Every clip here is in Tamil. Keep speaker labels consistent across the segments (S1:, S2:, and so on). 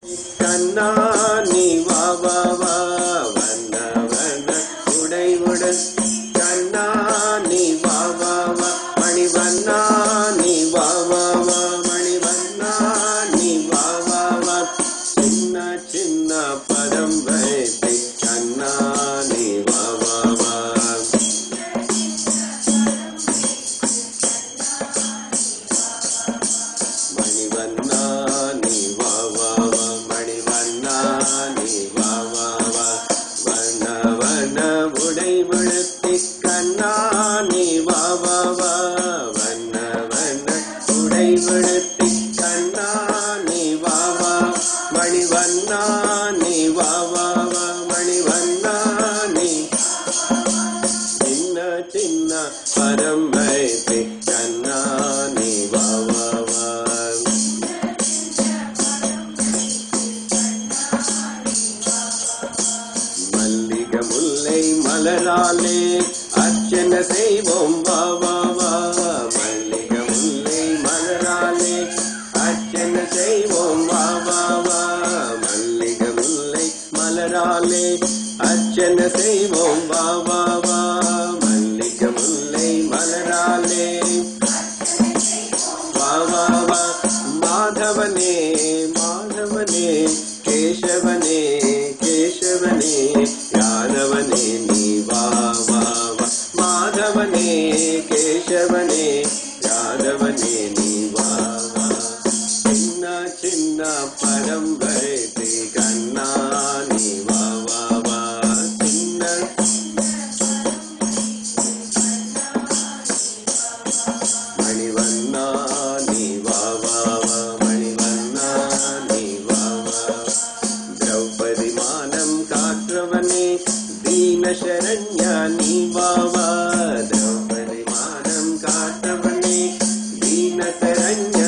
S1: கண்ணா நீ வா வா வா வண்ண வண்ண உடை உடு கண்ணா நீ வா வா வா மணிவண்ணா நீ வா வா வா மணிவண்ணா நீ வா வா வா சின்ன சின்ன பதம் வைத்து கண்ணா நீ வா வா வா மணிவண்ணா நீ வா வா வா மணிவண்ணா நீ வா வா வா வண்ண வண்ண உடை விழுத்தி கண்ணா நீ வா வா வா வண்ண வண்ண உடை விழுத்தி கண்ணா நீ வா வா மணிவண்ணா நீ வா வா வா மணிவண்ணா நீ சின்ன சின்ன பரம் வைத்து கண்ணா நீ வா வா வா மல்லிக முல்லை மலராலே அர்ச்சனை செய்வோம் வா வா வா மல்லிக முல்லை மலராலே அர்ச்சனை செய்வோம் வா வா வா மல்லிக முல்லை மலராலே அர்ச்சனை செய்வோம் வா வா வா மல்லிக முல்லை மலராலே வா வா வா மாதவனே மாதவனே கேசவனே கேசவனே யாதவனே நீ வா வா வா மாதவனே கேசவனே யாதவனே நீ வா வா சின்ன சின்ன பரம்பரை கண்ணா நீ வா வா வா சின்ன மணிவண்ணா நீ வா வா வா மணிவண்ணா நீ வா வா திரௌபதி மானம் காற்றவனே தீன சரண்ய நீ வா வா திரௌபதி மானம் காற்றவனே தீன சரண்ய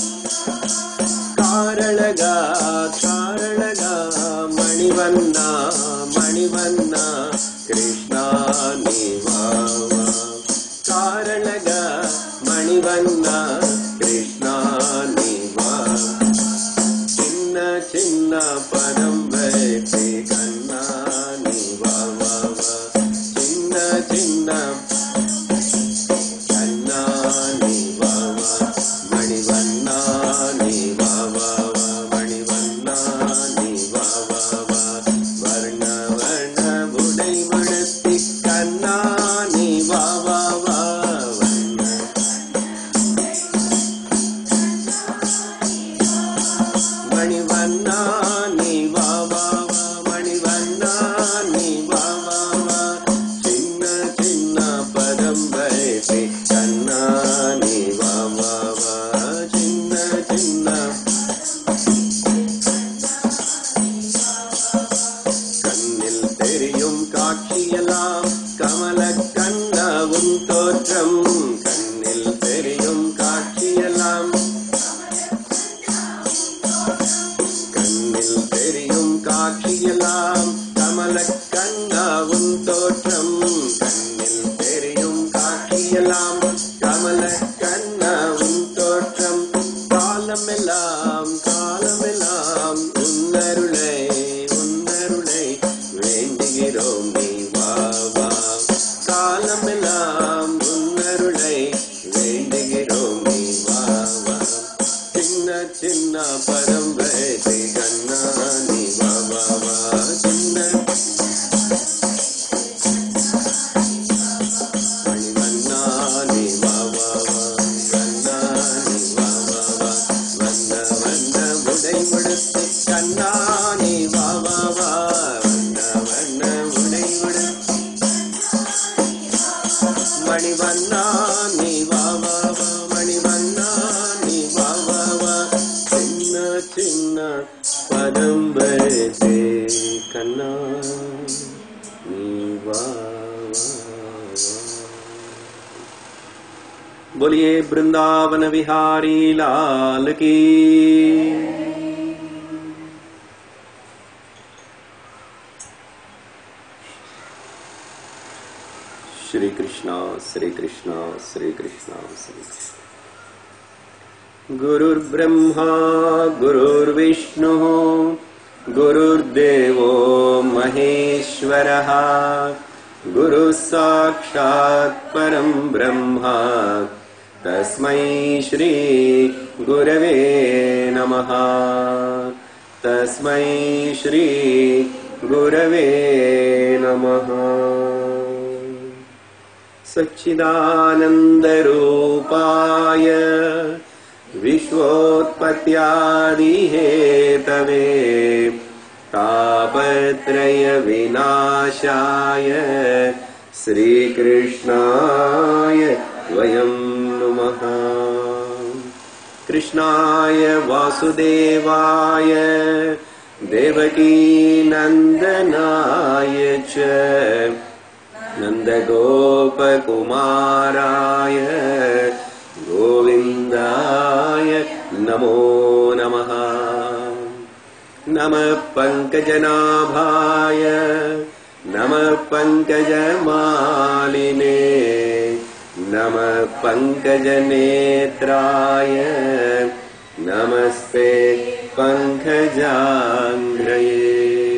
S1: காரளகா காரளகா மணிவண்ணா மணிவண்ணா கிருஷ்ணா நீ வா வா காரணக மணிவண்ணா கிருஷ்ணா நீ வா சின்ன சின்ன பதம் வைத்து கண்ணா நீ வா வா வா சின்ன சின்ன கண்ணா நீ வா வா மணிவண்ணா நீ வா வா வா மணிவண்ணா நீ வா வா வா வர்ண வர்ண உடை வடுத்தி கண்ணா நீ வா வா வா வர்ண மணிவண்ணா நீ வா வா வா மணிவண்ணா நீ வா வா வா சின்ன சின்ன பதம் வைத்து கண்ணா நீ வா வா வா சின்ன சின்ன கண்ணில் தெரியும் காட்சியெல்லாம் கமல கண்ணவும் தோற்றம் கண்ணில் தெரியும் காட்சியெல்லாம் கண்ணில் தெரியும் காட்சியெல்லாம் கமல கண்ணாவும் தோற்றம் கண்ணில் தெரியும் காட்சியெல்லாம் கமல கண்ணாவும் தோற்றம் காலமெல்லாம் காலமெல்லாம் உன்னருளை உன்னருளை வேண்டுகிறோம் நீ வா வா காலமெல்லாம் உன்னருளை வேண்டுகிறோம் நீ வா வா சின்ன சின்ன பரம்பரை கண்ணா நீ வா வா வா சின்ன மணிவண்ணா நீ வா வா வா கண்ணா நீ வா வா வா வண்ண வண்ண உடை உடுத்து கண்ணா நீ வா வா வா வண்ண வண்ண உடை உடுத்து மணிவண்ணா நீ வா வா வா மணிவண்ணா நீ வா வா வா சின்ன சின்ன பரம்பரை கண்ணா நீ வா बोलिए वृंदावन विहारी लाल की श्री कृष्णा श्री कृष्णा श्री कृष्णा श्री कृष्ण गुरुर्ब्रह्मा गुरुर्विष्णुः गुरुर्देवो महेश्वरः गुरुः साक्षात् परं ब्रह्मा तस्मै श्री गुरवे नमः तस्मै श्री गुरवे नमः सच्चिदानन्दरूपाय विश्वोत्पत्त्यादिहेतवे तापत्रयविनाशाय श्रीकृष्णाय वयं नुमः कृष्णाय वासुदेवाय देवकीनन्दनाय च नन्दगोपकुमाराय गोविन्दाय नमो नमः नमः पङ्कजनाभाय नमः पङ्कजमालिने नमः पङ्कजनेत्राय नमस्ते पङ्कजाङ्घ्रये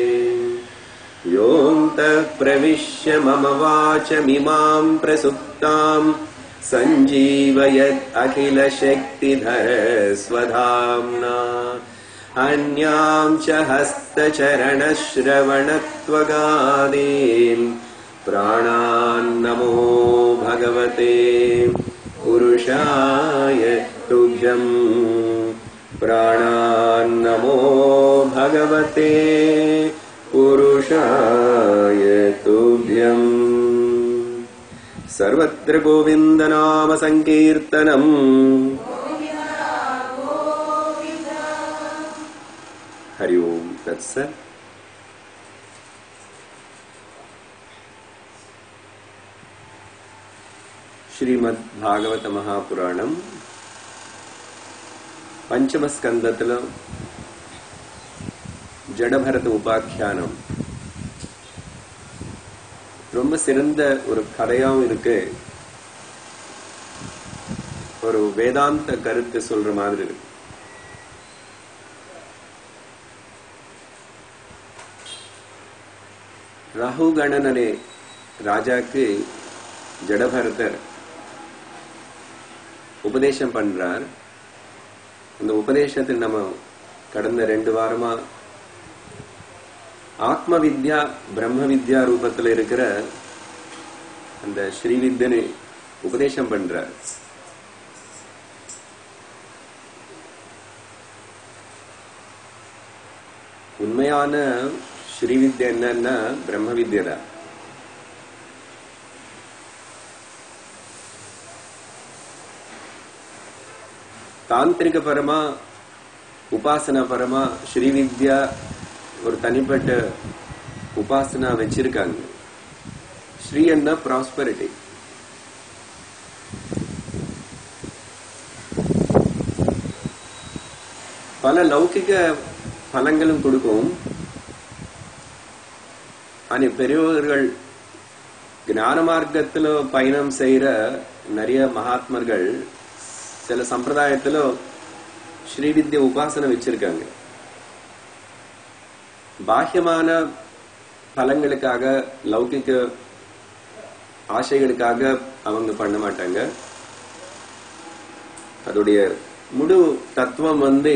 S1: योऽन्तः प्रविश्य मम वाचमिमां प्रसुप्ताम् सञ्जीवयत् अखिलशक्तिधर स्वधाम्ना अन्यां च हस्तचरणश्रवणत्वगादीन् प्राणान्नमो भगवते पुरुषाय तुभ्यम् प्राणान्नमो भगवते पुरुषाय तुभ्यम् सर्वत्र गोविन्दनामसङ्कीर्तनम् हरि ओम् तत्सत् శ్రీమద్ భాగవత మహాపురాణం பஞ்சம ஸ்கந்தத்துல ஜடபரத உபாக்கியானம் ரொம்ப சிறந்த ஒரு கதையாவும் இருக்கு ஒரு வேதாந்த கருத்து சொல்ற மாதிரி இருக்கு ராகு கணன் அనే ராஜாக்கு ஜடபரதர் உபதேசம் பண்றார் இந்த உபதேசத்தில் நம்ம கடந்த ரெண்டு வாரமா ஆத்ம வித்யா பிரம்ம வித்யா ரூபத்துல இருக்கிற அந்த ஸ்ரீவித்யனை உபதேசம் பண்றார் உண்மையான ஸ்ரீவித்யா என்னன்னா பிரம்ம வித்யா தான் தாந்திரிக பரமா உபாசனா பரமா ஸ்ரீவித்யா ஒரு தனிப்பட்ட உபாசனா வச்சிருக்காங்க ஸ்ரீ என்ன ப்ராஸ்பரிட்டி பல லௌகிக பலங்களும் கொடுக்கும் ஆனா பெரியவர்கள் ஞான மார்க்கத்துல பயணம் செய்யற நிறைய மகாத்மர்கள் சில சம்பிரதாயத்துல ஸ்ரீவித்ய உபாசனை வச்சிருக்காங்க பாஹ்யமான பலங்களுக்காக லௌகிக ஆசைகளுக்காக அவங்க பண்ண மாட்டாங்க அதோடைய முழு தத்துவம் வந்து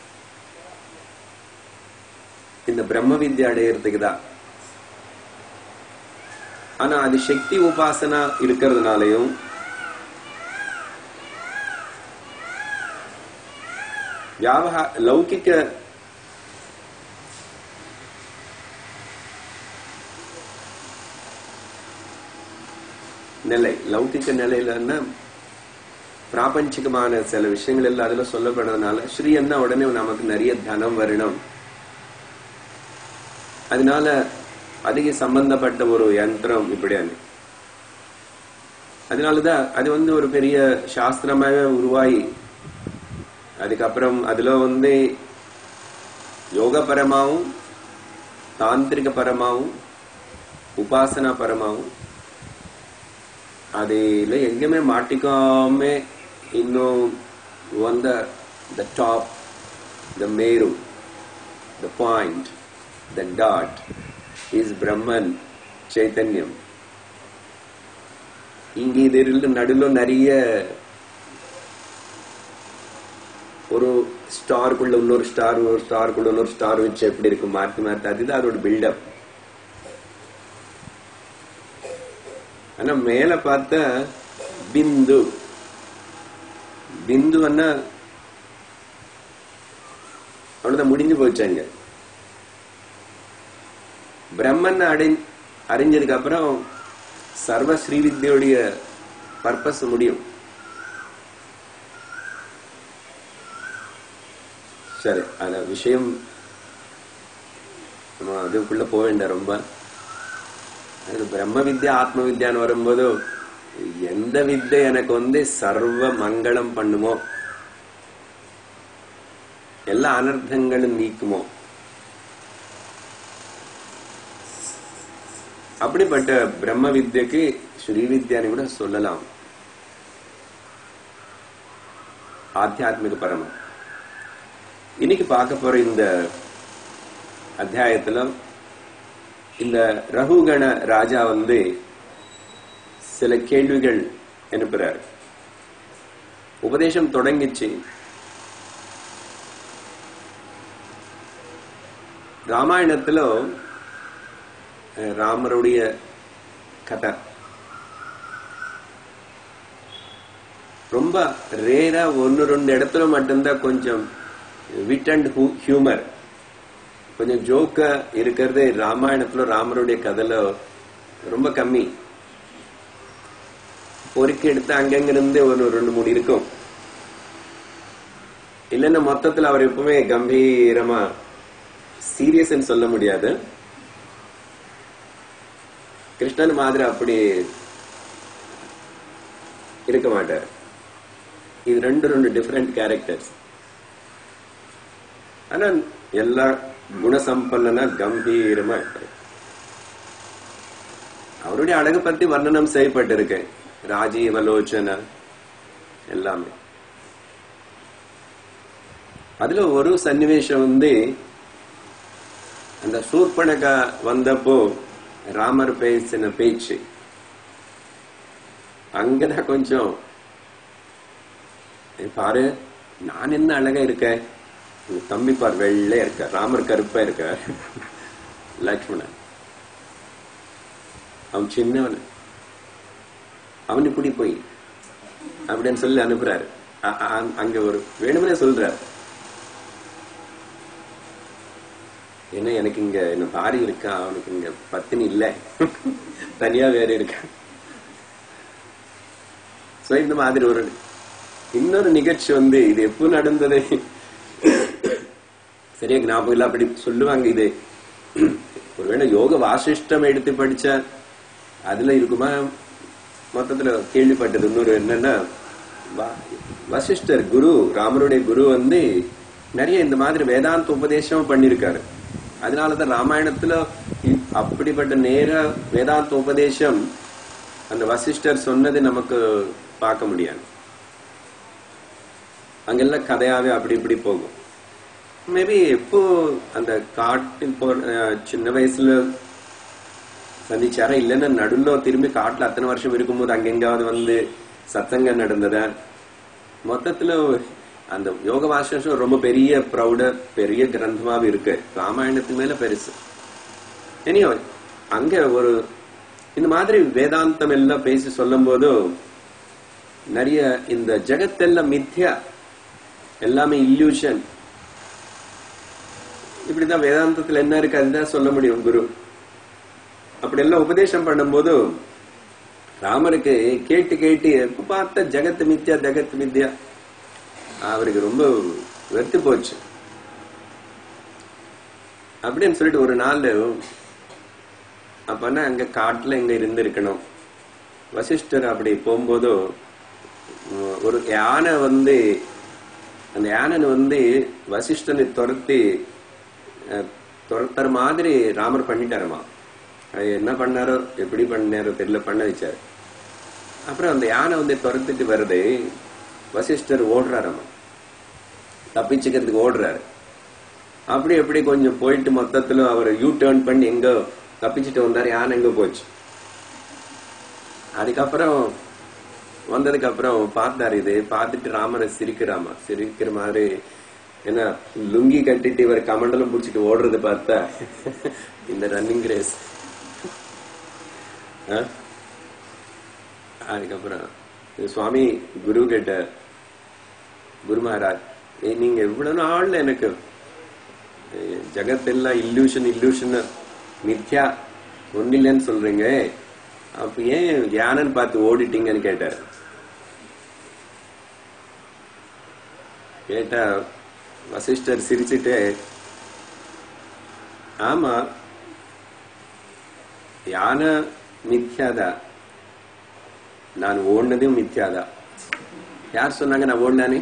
S1: இந்த பிரம்ம வித்யா அடையறதுக்கு தான் ஆனா அது சக்தி உபாசனா இருக்கிறதுனாலையும் வியாபகா லௌகிக்க நிலை லௌகிக்க நிலையிலன்னா பிராபஞ்சிகமான சில விஷயங்கள் எல்லாம் அதுல சொல்லப்படுறதுனால ஸ்ரீ என்ன உடனே நமக்கு நிறைய தனம் வரணும் அதனால அதுக்கு சம்பந்தப்பட்ட ஒரு யந்திரம் இப்படியானு அதனாலதான் அது வந்து ஒரு பெரிய சாஸ்திரமாவே உருவாகி அதுக்கப்புறம் அதுல வந்து யோகபரமாவும் தாந்திரிக பரமாவும் உபாசனா பரமாவும் அதுல எங்கேயுமே மாட்டிக்காம இன்னும் வந்த the top, the Meru, the point, the dot is Brahman, Chaitanyam. இங்கே இதில் நடுவில் நிறைய ஒரு ஸ்டாருக்குள்ள இன்னொரு ஸ்டார் ஒரு ஸ்டாருக்குள்ள இன்னொரு ஸ்டார் வச்சு எப்படி இருக்கும் மாற்றி மாற்றி அதுதான் அதோட பில்டப் ஆனா மேல பார்த்தா பிந்து பிந்துன்னா அவ்வளவுதான் முடிஞ்சு போச்சாங்க பிரம்மன் அடை அறிஞ்சதுக்கு அப்புறம் சர்வ ஸ்ரீவித்யோடைய பர்பஸ் முடியும் சரி அந்த விஷயம் நம்ம அதுக்குள்ள போக வேண்டாம் ரொம்ப அது பிரம்ம வித்யா ஆத்ம வித்யான்னு வரும்போது எந்த வித்தை எனக்கு வந்து சர்வ மங்களம் பண்ணுமோ எல்லா அனர்த்தங்களும் நீக்குமோ அப்படிப்பட்ட பிரம்ம வித்யக்கு ஸ்ரீவித்யான்னு கூட சொல்லலாம் ஆத்தியாத்மிக பரமம் இன்னைக்கு பார்க்க போற இந்த அத்தியாயத்துல இந்த ரகுகண ராஜா வந்து சில கேள்விகள் அனுப்புறார் உபதேசம் தொடங்கிச்சு ராமாயணத்துல அஹ், ராமருடைய கதை ரொம்ப ரேரா ஒன்னு ரெண்டு இடத்துல மட்டும்தான் கொஞ்சம் விட் அண்ட் ஹியூமர் கொஞ்சம் ஜோக்க இருக்கிறது ராமாயணத்துல ராமருடைய கதையில ரொம்ப கம்மி பொறுக்கி எடுத்து அங்கங்க இருந்து ஒரு ரெண்டு மூணு இருக்கும் இல்லைன்னா மொத்தத்துல அவர் எப்பவுமே கம்பீரமா சீரியஸ் சொல்ல முடியாது கிருஷ்ணன் மாதிரி அப்படி இருக்க மாட்டார் இது ரெண்டு ரெண்டு டிஃபரெண்ட் கேரக்டர்ஸ் ஆனா எல்லா குணசம்பன்னா கம்பீரமா இருப்பாரு அவருடைய அழகு பத்தி வர்ணனம் செய்யப்பட்டிருக்கு ராஜீவலோச்சன எல்லாமே அதுல ஒரு சன்னிவேஷம் வந்து அந்த சூர்பனகா வந்தப்போ ராமர் பேசின பேச்சு அங்கதான் கொஞ்சம் "ஏய் பாரு நான் என்ன அழகா இருக்கேன் உங்க தம்பி பார் வெள்ளையா இருக்க ராமர் கருப்பா இருக்க லக்ஷ்மணன் அவன் சின்னவன் அவன் இப்படி போய் அப்படின்னு சொல்லி அனுப்புறாரு அ- அ- அங்க ஒரு வேணும்னே சொல்றாரு என்ன எனக்கு இங்க என்ன பாரி இருக்கா அவனுக்கு இங்க பத்தினி இல்ல தனியா வேற இருக்கா சோ இந்த மாதிரி ஒரு இன்னொரு நிகழ்ச்சி வந்து இது எப்போ நடந்தது சரியா ஞாபகம் இல்ல அப்படி சொல்லுவாங்க இது ஒருவேளை யோக வாசிஷ்டம் எடுத்து படிச்சா அதுல இருக்குமா மொத்தத்துல கேள்விப்பட்டது இன்னொரு என்னன்னா வா- வசிஷ்டர் குரு ராமருடைய குரு வந்து நிறைய இந்த மாதிரி வேதாந்த உபதேசம் பண்ணிருக்காரு அதனாலதான் ராமாயணத்துல இ- அப்படிப்பட்ட நேர வேதாந்த உபதேசம் அந்த வசிஷ்டர் சொன்னது நமக்கு பார்க்க முடியாது அங்கெல்லாம் கதையாவே அப்படி இப்படி போகும் மேபி எப்போ அந்த காட்டில் போ அஹ் சின்ன வயசுல சந்திச்சாரா இல்லைன்னா நடுவுல திரும்பி காட்டுல அத்தனை வருஷம் இருக்கும்போது அங்கெங்காவது வந்து சத்தங்கம் நடந்ததா மொத்தத்துல அந்த யோக வாசம் ரொம்ப பெரிய ப்ரௌட பெரிய கிரந்தமாவே இருக்கு ராமாயணத்துக்கு மேல பெருசு எனியோ அங்க ஒரு இந்த மாதிரி வேதாந்தம் எல்லாம் பேசி சொல்லும் போது நிறைய இந்த ஜெகத்தெல்லாம் மித்யா எல்லாமே இல்லூஷன் இப்படிதான் வேதாந்தத்துல என்ன இருக்கு அதுதான் சொல்ல முடியும் குரு அப்படி எல்லாம் உபதேசம் பண்ணும்போது ராமருக்கு கேட்டு கேட்டு எப்ப பார்த்த ஜெகத் மித்யா ஜெகத் மித்யா அவருக்கு ரொம்ப வெறுத்து போச்சு அப்படின்னு சொல்லிட்டு ஒரு நாள் அப்பனா அங்க காட்டுல இங்க இருந்திருக்கணும் வசிஷ்டர் அப்படி போகும்போதோ உம், ஒரு யானை வந்து அந்த யானை வந்து வசிஷ்டனை துரத்தி அஹ், துரத்துற மாதிரி ராமர் பண்ணிட்டாருமா அது என்ன பண்ணாரோ எப்படி பண்ணாரோ தெரியல பண்ண வச்சாரு அப்புறம் அந்த யானை வந்து துரத்திட்டு வருது வசிஷ்டர் ஓடுறாராமா தப்பிச்சுக்கிறதுக்கு ஓடுறாரு அப்படி எப்படி கொஞ்சம் போயிட்டு மொத்தத்துல அவர் யூ டேர்ன் பண்ணி எங்க தப்பிச்சுட்டு வந்தாரு யானை எங்க போச்சு அதுக்கப்புறம் வந்ததுக்கு அப்புறம் பார்த்தாரு இது பார்த்துட்டு ராமரை சிரிக்கிறாமா சிரிக்கிற மாதிரி என்ன லுங்கி கட்டிட்டு இவர் கமண்டலம் பிடிச்சிட்டு ஓடுறது பார்த்தா இந்த ரன்னிங் ரேஸ் அதுக்கப்புறம் சுவாமி குரு கிட்ட குரு மகாராஜ் "ஏய், நீங்க இவ்வளவு நாள்ல எனக்கு அஹ், ஜகத்தெல்லாம் இல்லூஷன் இல்லூஷன் மித்யா ஒன்னில்லைன்னு சொல்றீங்க அப்ப ஏன் யானன்னு பார்த்து ஓடிட்டீங்கன்னு கேட்டார் கேட்டா வசிஷ்டர் சிரிச்சுட்டு ஆமா யானை மித்யாதா நான் ஓடினதும் மித்யாதா யார் சொன்னாங்க நான் ஓடினானே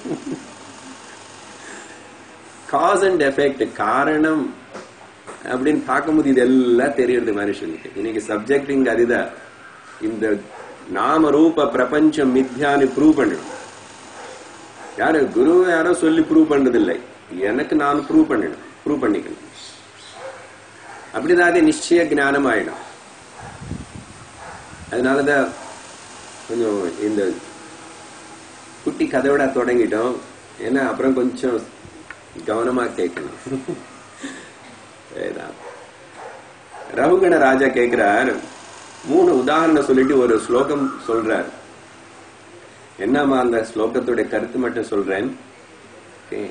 S1: காஸ் அண்ட் எஃபெக்ட் காரணம் அப்படின்னு பார்க்கும்போது இதெல்லாம் தெரியுது மனுஷனுக்கு இன்னைக்கு சப்ஜெக்ட் இங்க அதுதான் இந்த நாம ரூப பிரபஞ்சம் மித்யான்னு ப்ரூவ் பண்ணணும் யாரு குரு யாரோ சொல்லி ப்ரூவ் பண்றதில்லை எனக்கு நான் ப்ரூவ் பண்ணணும் ப்ரூவ் பண்ணிக்கணும் அப்படிதான் அது நிச்சய ஞானம் ஆயிடும் அதனாலதான் கொஞ்சம் இந்த குட்டி கதையோட தொடங்கிட்டோம் ஏன்னா அப்புறம் கொஞ்சம் கவனமா கேட்கணும் சரிதான். ரகுகண ராஜா கேக்குறார் மூணு உதாரணம் சொல்லிட்டு ஒரு ஸ்லோகம் சொல்றார் என்னம்மா அந்த ஸ்லோகத்துடைய கருத்து மட்டும் சொல்றேன் Okay.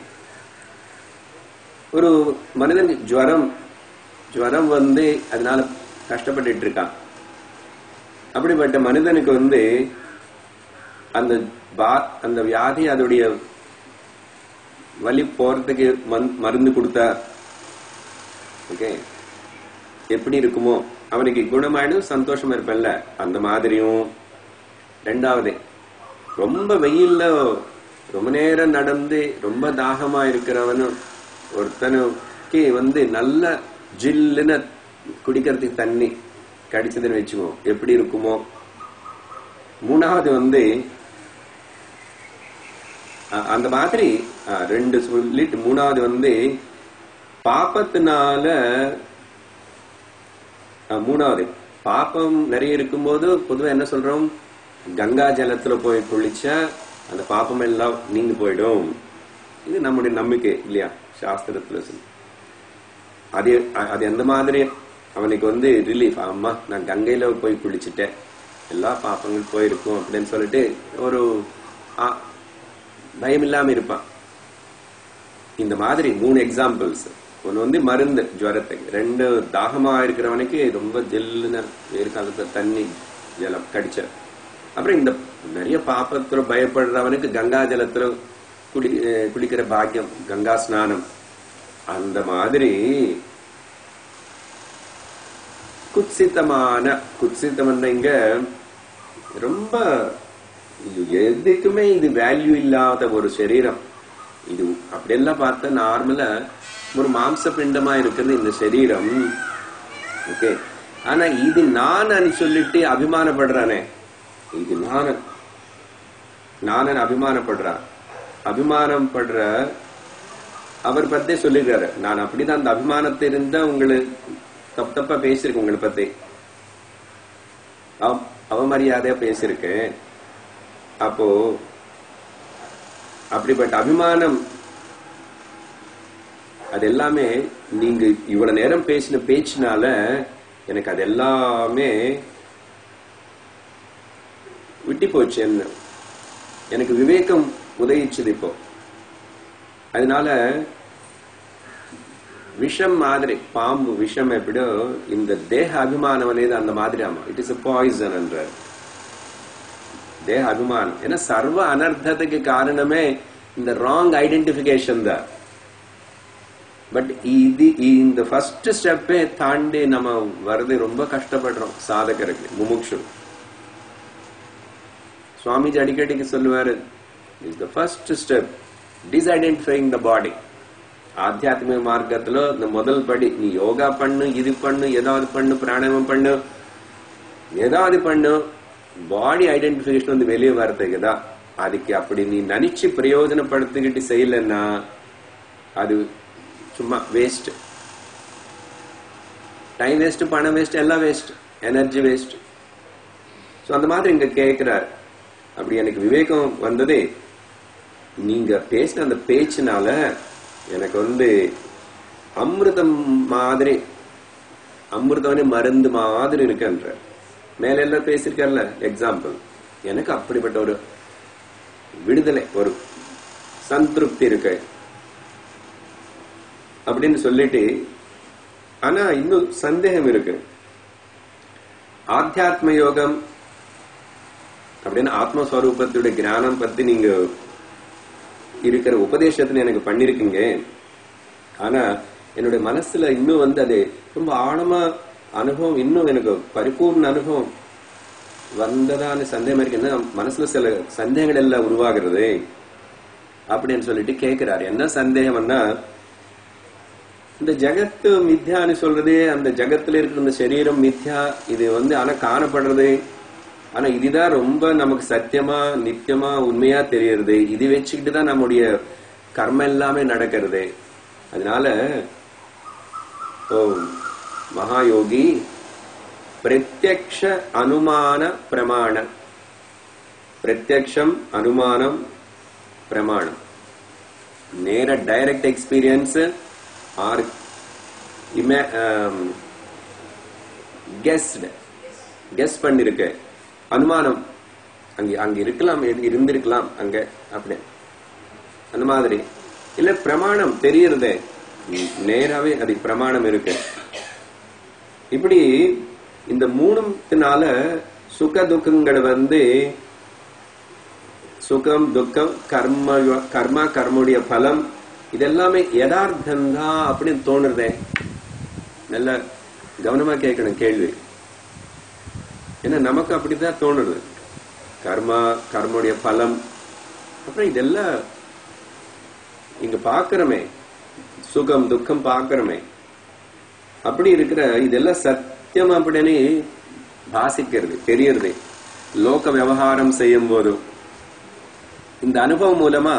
S1: ஒரு மனிதனுக்கு ஜுவரம் ஜுவரம் வந்து அதனால கஷ்டப்பட்டுட்டு இருக்கான் அப்படிப்பட்ட மனிதனுக்கு வந்து அந்த பா- அந்த வியாதி அதோடைய வலி போறதுக்கு மந்- மருந்து கொடுத்தா ஓகே எப்படி இருக்குமோ அவனுக்கு குணமாயிடும் சந்தோஷமா இருப்பல்ல அந்த மாதிரியும் ரெண்டாவது ரொம்ப வெயில்ல ரொம்ப நேரம் நடந்து ரொம்ப தாகமா இருக்கிறவனும் ஒருத்தனுக்கு வந்து நல்ல ஜில்லுன்னு குடிக்கிறதுக்கு தண்ணி கிடைச்சதுன்னு வச்சுக்கோ எப்படி இருக்குமோ மூணாவது வந்து அ- அந்த மாதிரி அ, ரெண்டு சொல்லிட்டு மூணாவது வந்து பாப்பத்தினால அ, மூணாவது பாப்பம் நிறைய இருக்கும்போது பொதுவா என்ன சொல்றோம் கங்கா ஜலத்துல போய் குளிச்சா அந்த பாப்பம் எல்லாம் நீங்கி போயிடும் இது நம்முடைய நம்பிக்கை இல்லையா சாஸ்திரத்துல சொல்லி அது அ- அது எந்த மாதிரி அவனுக்கு வந்து ரிலீஃப் அம்மா நான் கங்கையில போய் குளிச்சுட்டேன் எல்லா பாப்பங்கள் போயிருக்கும் அப்படின்னு சொல்லிட்டு ஒரு ஆ, பயம் இல்லாம இருப்பான் இந்த மாதிரி மூணு எக்ஸாம்பிள்ஸ் ஒன்னு வந்து மருந்து ஜுவரத்துக்கு ரெண்டு தாகமா இருக்கிறவனுக்கு ரொம்ப ஜெல்லுன்னு வேறு காலத்துல தண்ணி ஜலம் கடிச்ச அப்புறம் இந்த நிறைய பாப்பத்துல பயப்படுறவனுக்கு கங்கா ஜலத்துல குடி அஹ் குளிக்கிற பாக்கியம் கங்கா ஸ்நானம் அந்த மாதிரி குத்சித்தமான குத்சித்தம் இங்க ரொம்ப இது எதுக்குமே இது வேல்யூ இல்லாத ஒரு சரீரம் இது அப்படியெல்லாம் பார்த்தா நார்மலா ஒரு மாம்ச பிண்டமா இருக்கிறது இந்த சரீரம் ஓகே ஆனா இது நான் சொல்லிட்டு அபிமானப்படுறானே இது நான் நானன் அபிமானப்படுறான் அபிமானம் படுற அவர் பத்தி சொல்லிடுறாரு நான் அப்படிதான் அந்த அபிமானத்தை இருந்தா உங்களுக்கு தப்பு தப்பா பேசியிருக்கேன் உங்களை பத்தி அவ- அவமரியாதையா பேசியிருக்கேன் அப்போ அப்படிப்பட்ட அபிமானம் அது எல்லாமே நீங்க இவ்வளவு நேரம் பேசின பேச்சினால எனக்கு அது எல்லாமே விட்டு போச்சு என்ன எனக்கு விவேகம் உதயிச்சுது இப்போ அதனால விஷம் மாதிரி பாம்பு விஷம் எப்படியோ இந்த தேக அபிமானம் అనేది அந்த மாதிரி ஆமா இட் இஸ் பாய்சன் என்றார் தேக அபிமானம் ஏன்னா சர்வ அனர்த்தத்துக்கு காரணமே இந்த ராங் ஐடென்டிபிகேஷன் தான் பட் இது இந்த ஃபர்ஸ்ட் ஸ்டெப்பே தாண்டி நம்ம வரது ரொம்ப கஷ்டப்படுறோம் சாதகருக்கு முமுக்ஷு சுவாமிஜி அடிக்கடிக்கு சொல்லுவாரு is the first step disidentifying the body ஆத்தியாத்மிக மார்க்கத்துல இந்த முதல் படி நீ யோகா பண்ணு இது பண்ணு ஏதாவது பண்ணு பிராணாயாமம் பண்ணு ஏதாவது பண்ணு பாடி ஐடென்டிபிகேஷன் வந்து வெளியே வரதுக்கு தான் அதுக்கு அப்படி நீ நினைச்சு பிரயோஜனப்படுத்திக்கிட்டு செய்யலன்னா அது சும்மா வேஸ்ட் டைம் வேஸ்ட் பணம் வேஸ்ட் எல்லாம் வேஸ்ட் எனர்ஜி வேஸ்ட் ஸோ அந்த மாதிரி இங்க கேட்கிறார் அப்படி எனக்கு விவேகம் வந்ததே நீங்க பேசின அந்த பேச்சுனால எனக்கு வந்து அமிர்தம் மாதிரி அமிர்தவனே மருந்து மாதிரி இருக்குன்ற மேல எல்லாம் பேசியிருக்கார்ல எக்ஸாம்பிள் எனக்கு அப்படிப்பட்ட ஒரு விடுதலை ஒரு சந்திருப்தி இருக்கு அப்படின்னு சொல்லிட்டு ஆனா இன்னும் சந்தேகம் இருக்கு ஆத்தியாத்ம யோகம் அப்படின்னு ஆத்மஸ்வரூபத்துடைய ஞானம் பத்தி நீங்க இருக்கிற உபதேசத்துல எனக்கு பண்ணிருக்கீங்க ஆனா என்னுடைய மனசுல இன்னும் வந்து அது ரொம்ப ஆழமா அனுபவம் இன்னும் எனக்கு பரிபூர்ண அனுபவம் வந்ததான சந்தேகம் இருக்கு என்ன மனசுல சில சந்தேகங்கள் எல்லாம் உருவாகிறது அப்படின்னு சொல்லிட்டு கேட்கிறாரு என்ன சந்தேகம்னா இந்த ஜகத்து மித்யான்னு சொல்றது அந்த ஜகத்துல இருக்கிற இந்த சரீரம் மித்யா இது வந்து ஆனா காணப்படுறது ஆனா இதுதான் ரொம்ப நமக்கு சத்தியமா நித்தியமா உண்மையா தெரியறது இது வச்சுக்கிட்டு தான் நம்முடைய கர்ம எல்லாமே நடக்கிறது அதனால ஓ மகாயோகி பிரத்யக்ஷ அனுமான பிரமாண பிரத்யக்ஷம் அனுமானம் பிரமாணம் நேர direct experience or guessed guess பண்ணிருக்க அனுமானம் அங்க அங்க இருக்கலாம் இரு- இருந்திருக்கலாம் அங்க அப்படி அந்த மாதிரி இல்ல பிரமாணம் தெரியறதே ம், நேராவே அது பிரமாணம் இருக்கு இப்படி இந்த மூணுத்தினால சுக துக்கங்கள் வந்து சுகம் துக்கம் கர்ம கர்மா கர்மனுடைய பலம் இதெல்லாமே யதார்த்தம் தான் அப்படின்னு தோணுறதே நல்ல கவனமா கேட்கணும் கேள்வி ஏன்னா நமக்கு அப்படிதான் தோணுது கர்மா கர்மனுடைய பலம் அப்புறம் இதெல்லாம் இங்க பாக்குறோமே சுகம் துக்கம் பாக்குறோமே அப்படி இருக்கிற இதெல்லாம் சத்தியம் அப்படின்னு பாசிக்கிறது தெரியறது லோக விவகாரம் செய்யும் போது இந்த அனுபவம் மூலமா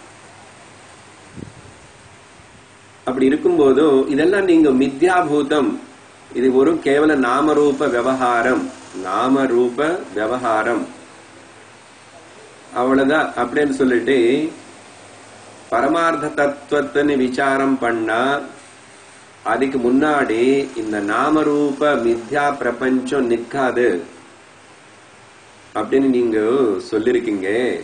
S1: அப்படி இருக்கும்போது இதெல்லாம் நீங்க மித்யாபூதம் இது ஒரு கேவல நாமரூப விவகாரம் நாமரூப விவகாரம் அவ்வளவுதான் அப்படின்னு சொல்லிட்டு பரமார்த்த தத்துவத்தின்னு விசாரம் பண்ணா அதுக்கு முன்னாடி இந்த நாமரூப மித்யா பிரபஞ்சம் நிக்காது அப்படின்னு நீங்க சொல்லிருக்கீங்க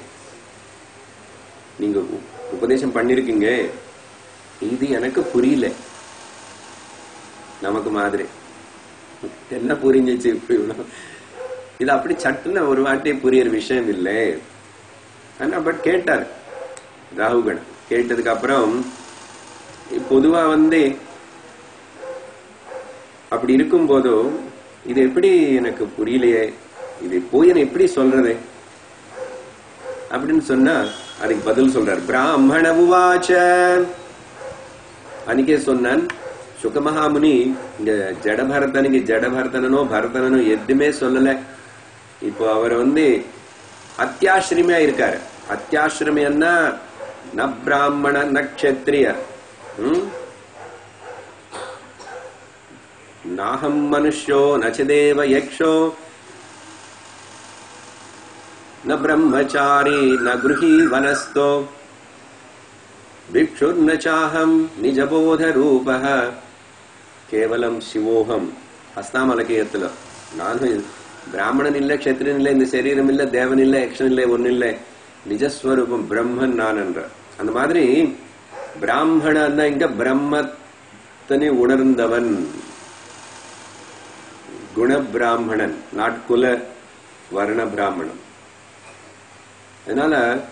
S1: நீங்க உ- உபதேசம் பண்ணிருக்கீங்க இது எனக்கு புரியல நமக்கு மாதிரி என்ன புரிஞ்சிச்சு இப்ப இவ்வளவு? இது அப்படி சட்டுன்னு ஒரு வாட்டி புரியற விஷயம் இல்லை ஆனா பட் கேட்டார் ராகுகன் கேட்டதுக்கு அப்புறம் பொதுவா வந்து அப்படி இருக்கும் போதும் இது எப்படி எனக்கு புரியலையே இது போய் நான் எப்படி சொல்றது அப்படின்னு சொன்னா அதுக்கு பதில் சொல்றார் பிராமண உவாச்ச அன்னைக்கே சொன்னான் சுகமகாமுனி இங்க ஜடபரதனுக்கு ஜடபரதனனோ பரதனனோ எதுவுமே சொல்லல இப்போ அவர் வந்து அத்தியாசிரமியா இருக்காரு அத்தியாசிரமியன்னா ந பிராமண நக்ஷத்ரிய ம்? நாகம் மனுஷ்யோ நச்சதேவ யக்ஷோ न ब्रह्मचारी न गृही वनस्थो भिक्षुर्न चाहं निजबोधरूपः கேவலம் சிவோகம் ஹஸ்தாமலகேயத்துல நானும் பிராமணன் இல்ல கஷத்திரன் இல்ல இந்த சரீரம் இல்ல தேவன் இல்ல யக்ஷன் இல்ல ஒன்னு இல்ல நிஜஸ்வரூபம் பிரம்மன் நான் என்ற அந்த மாதிரி பிராமணன் இங்க பிரம்மத்தனை உணர்ந்தவன் குண பிராமணன் நாட் குல வர்ண பிராமணன் அதனால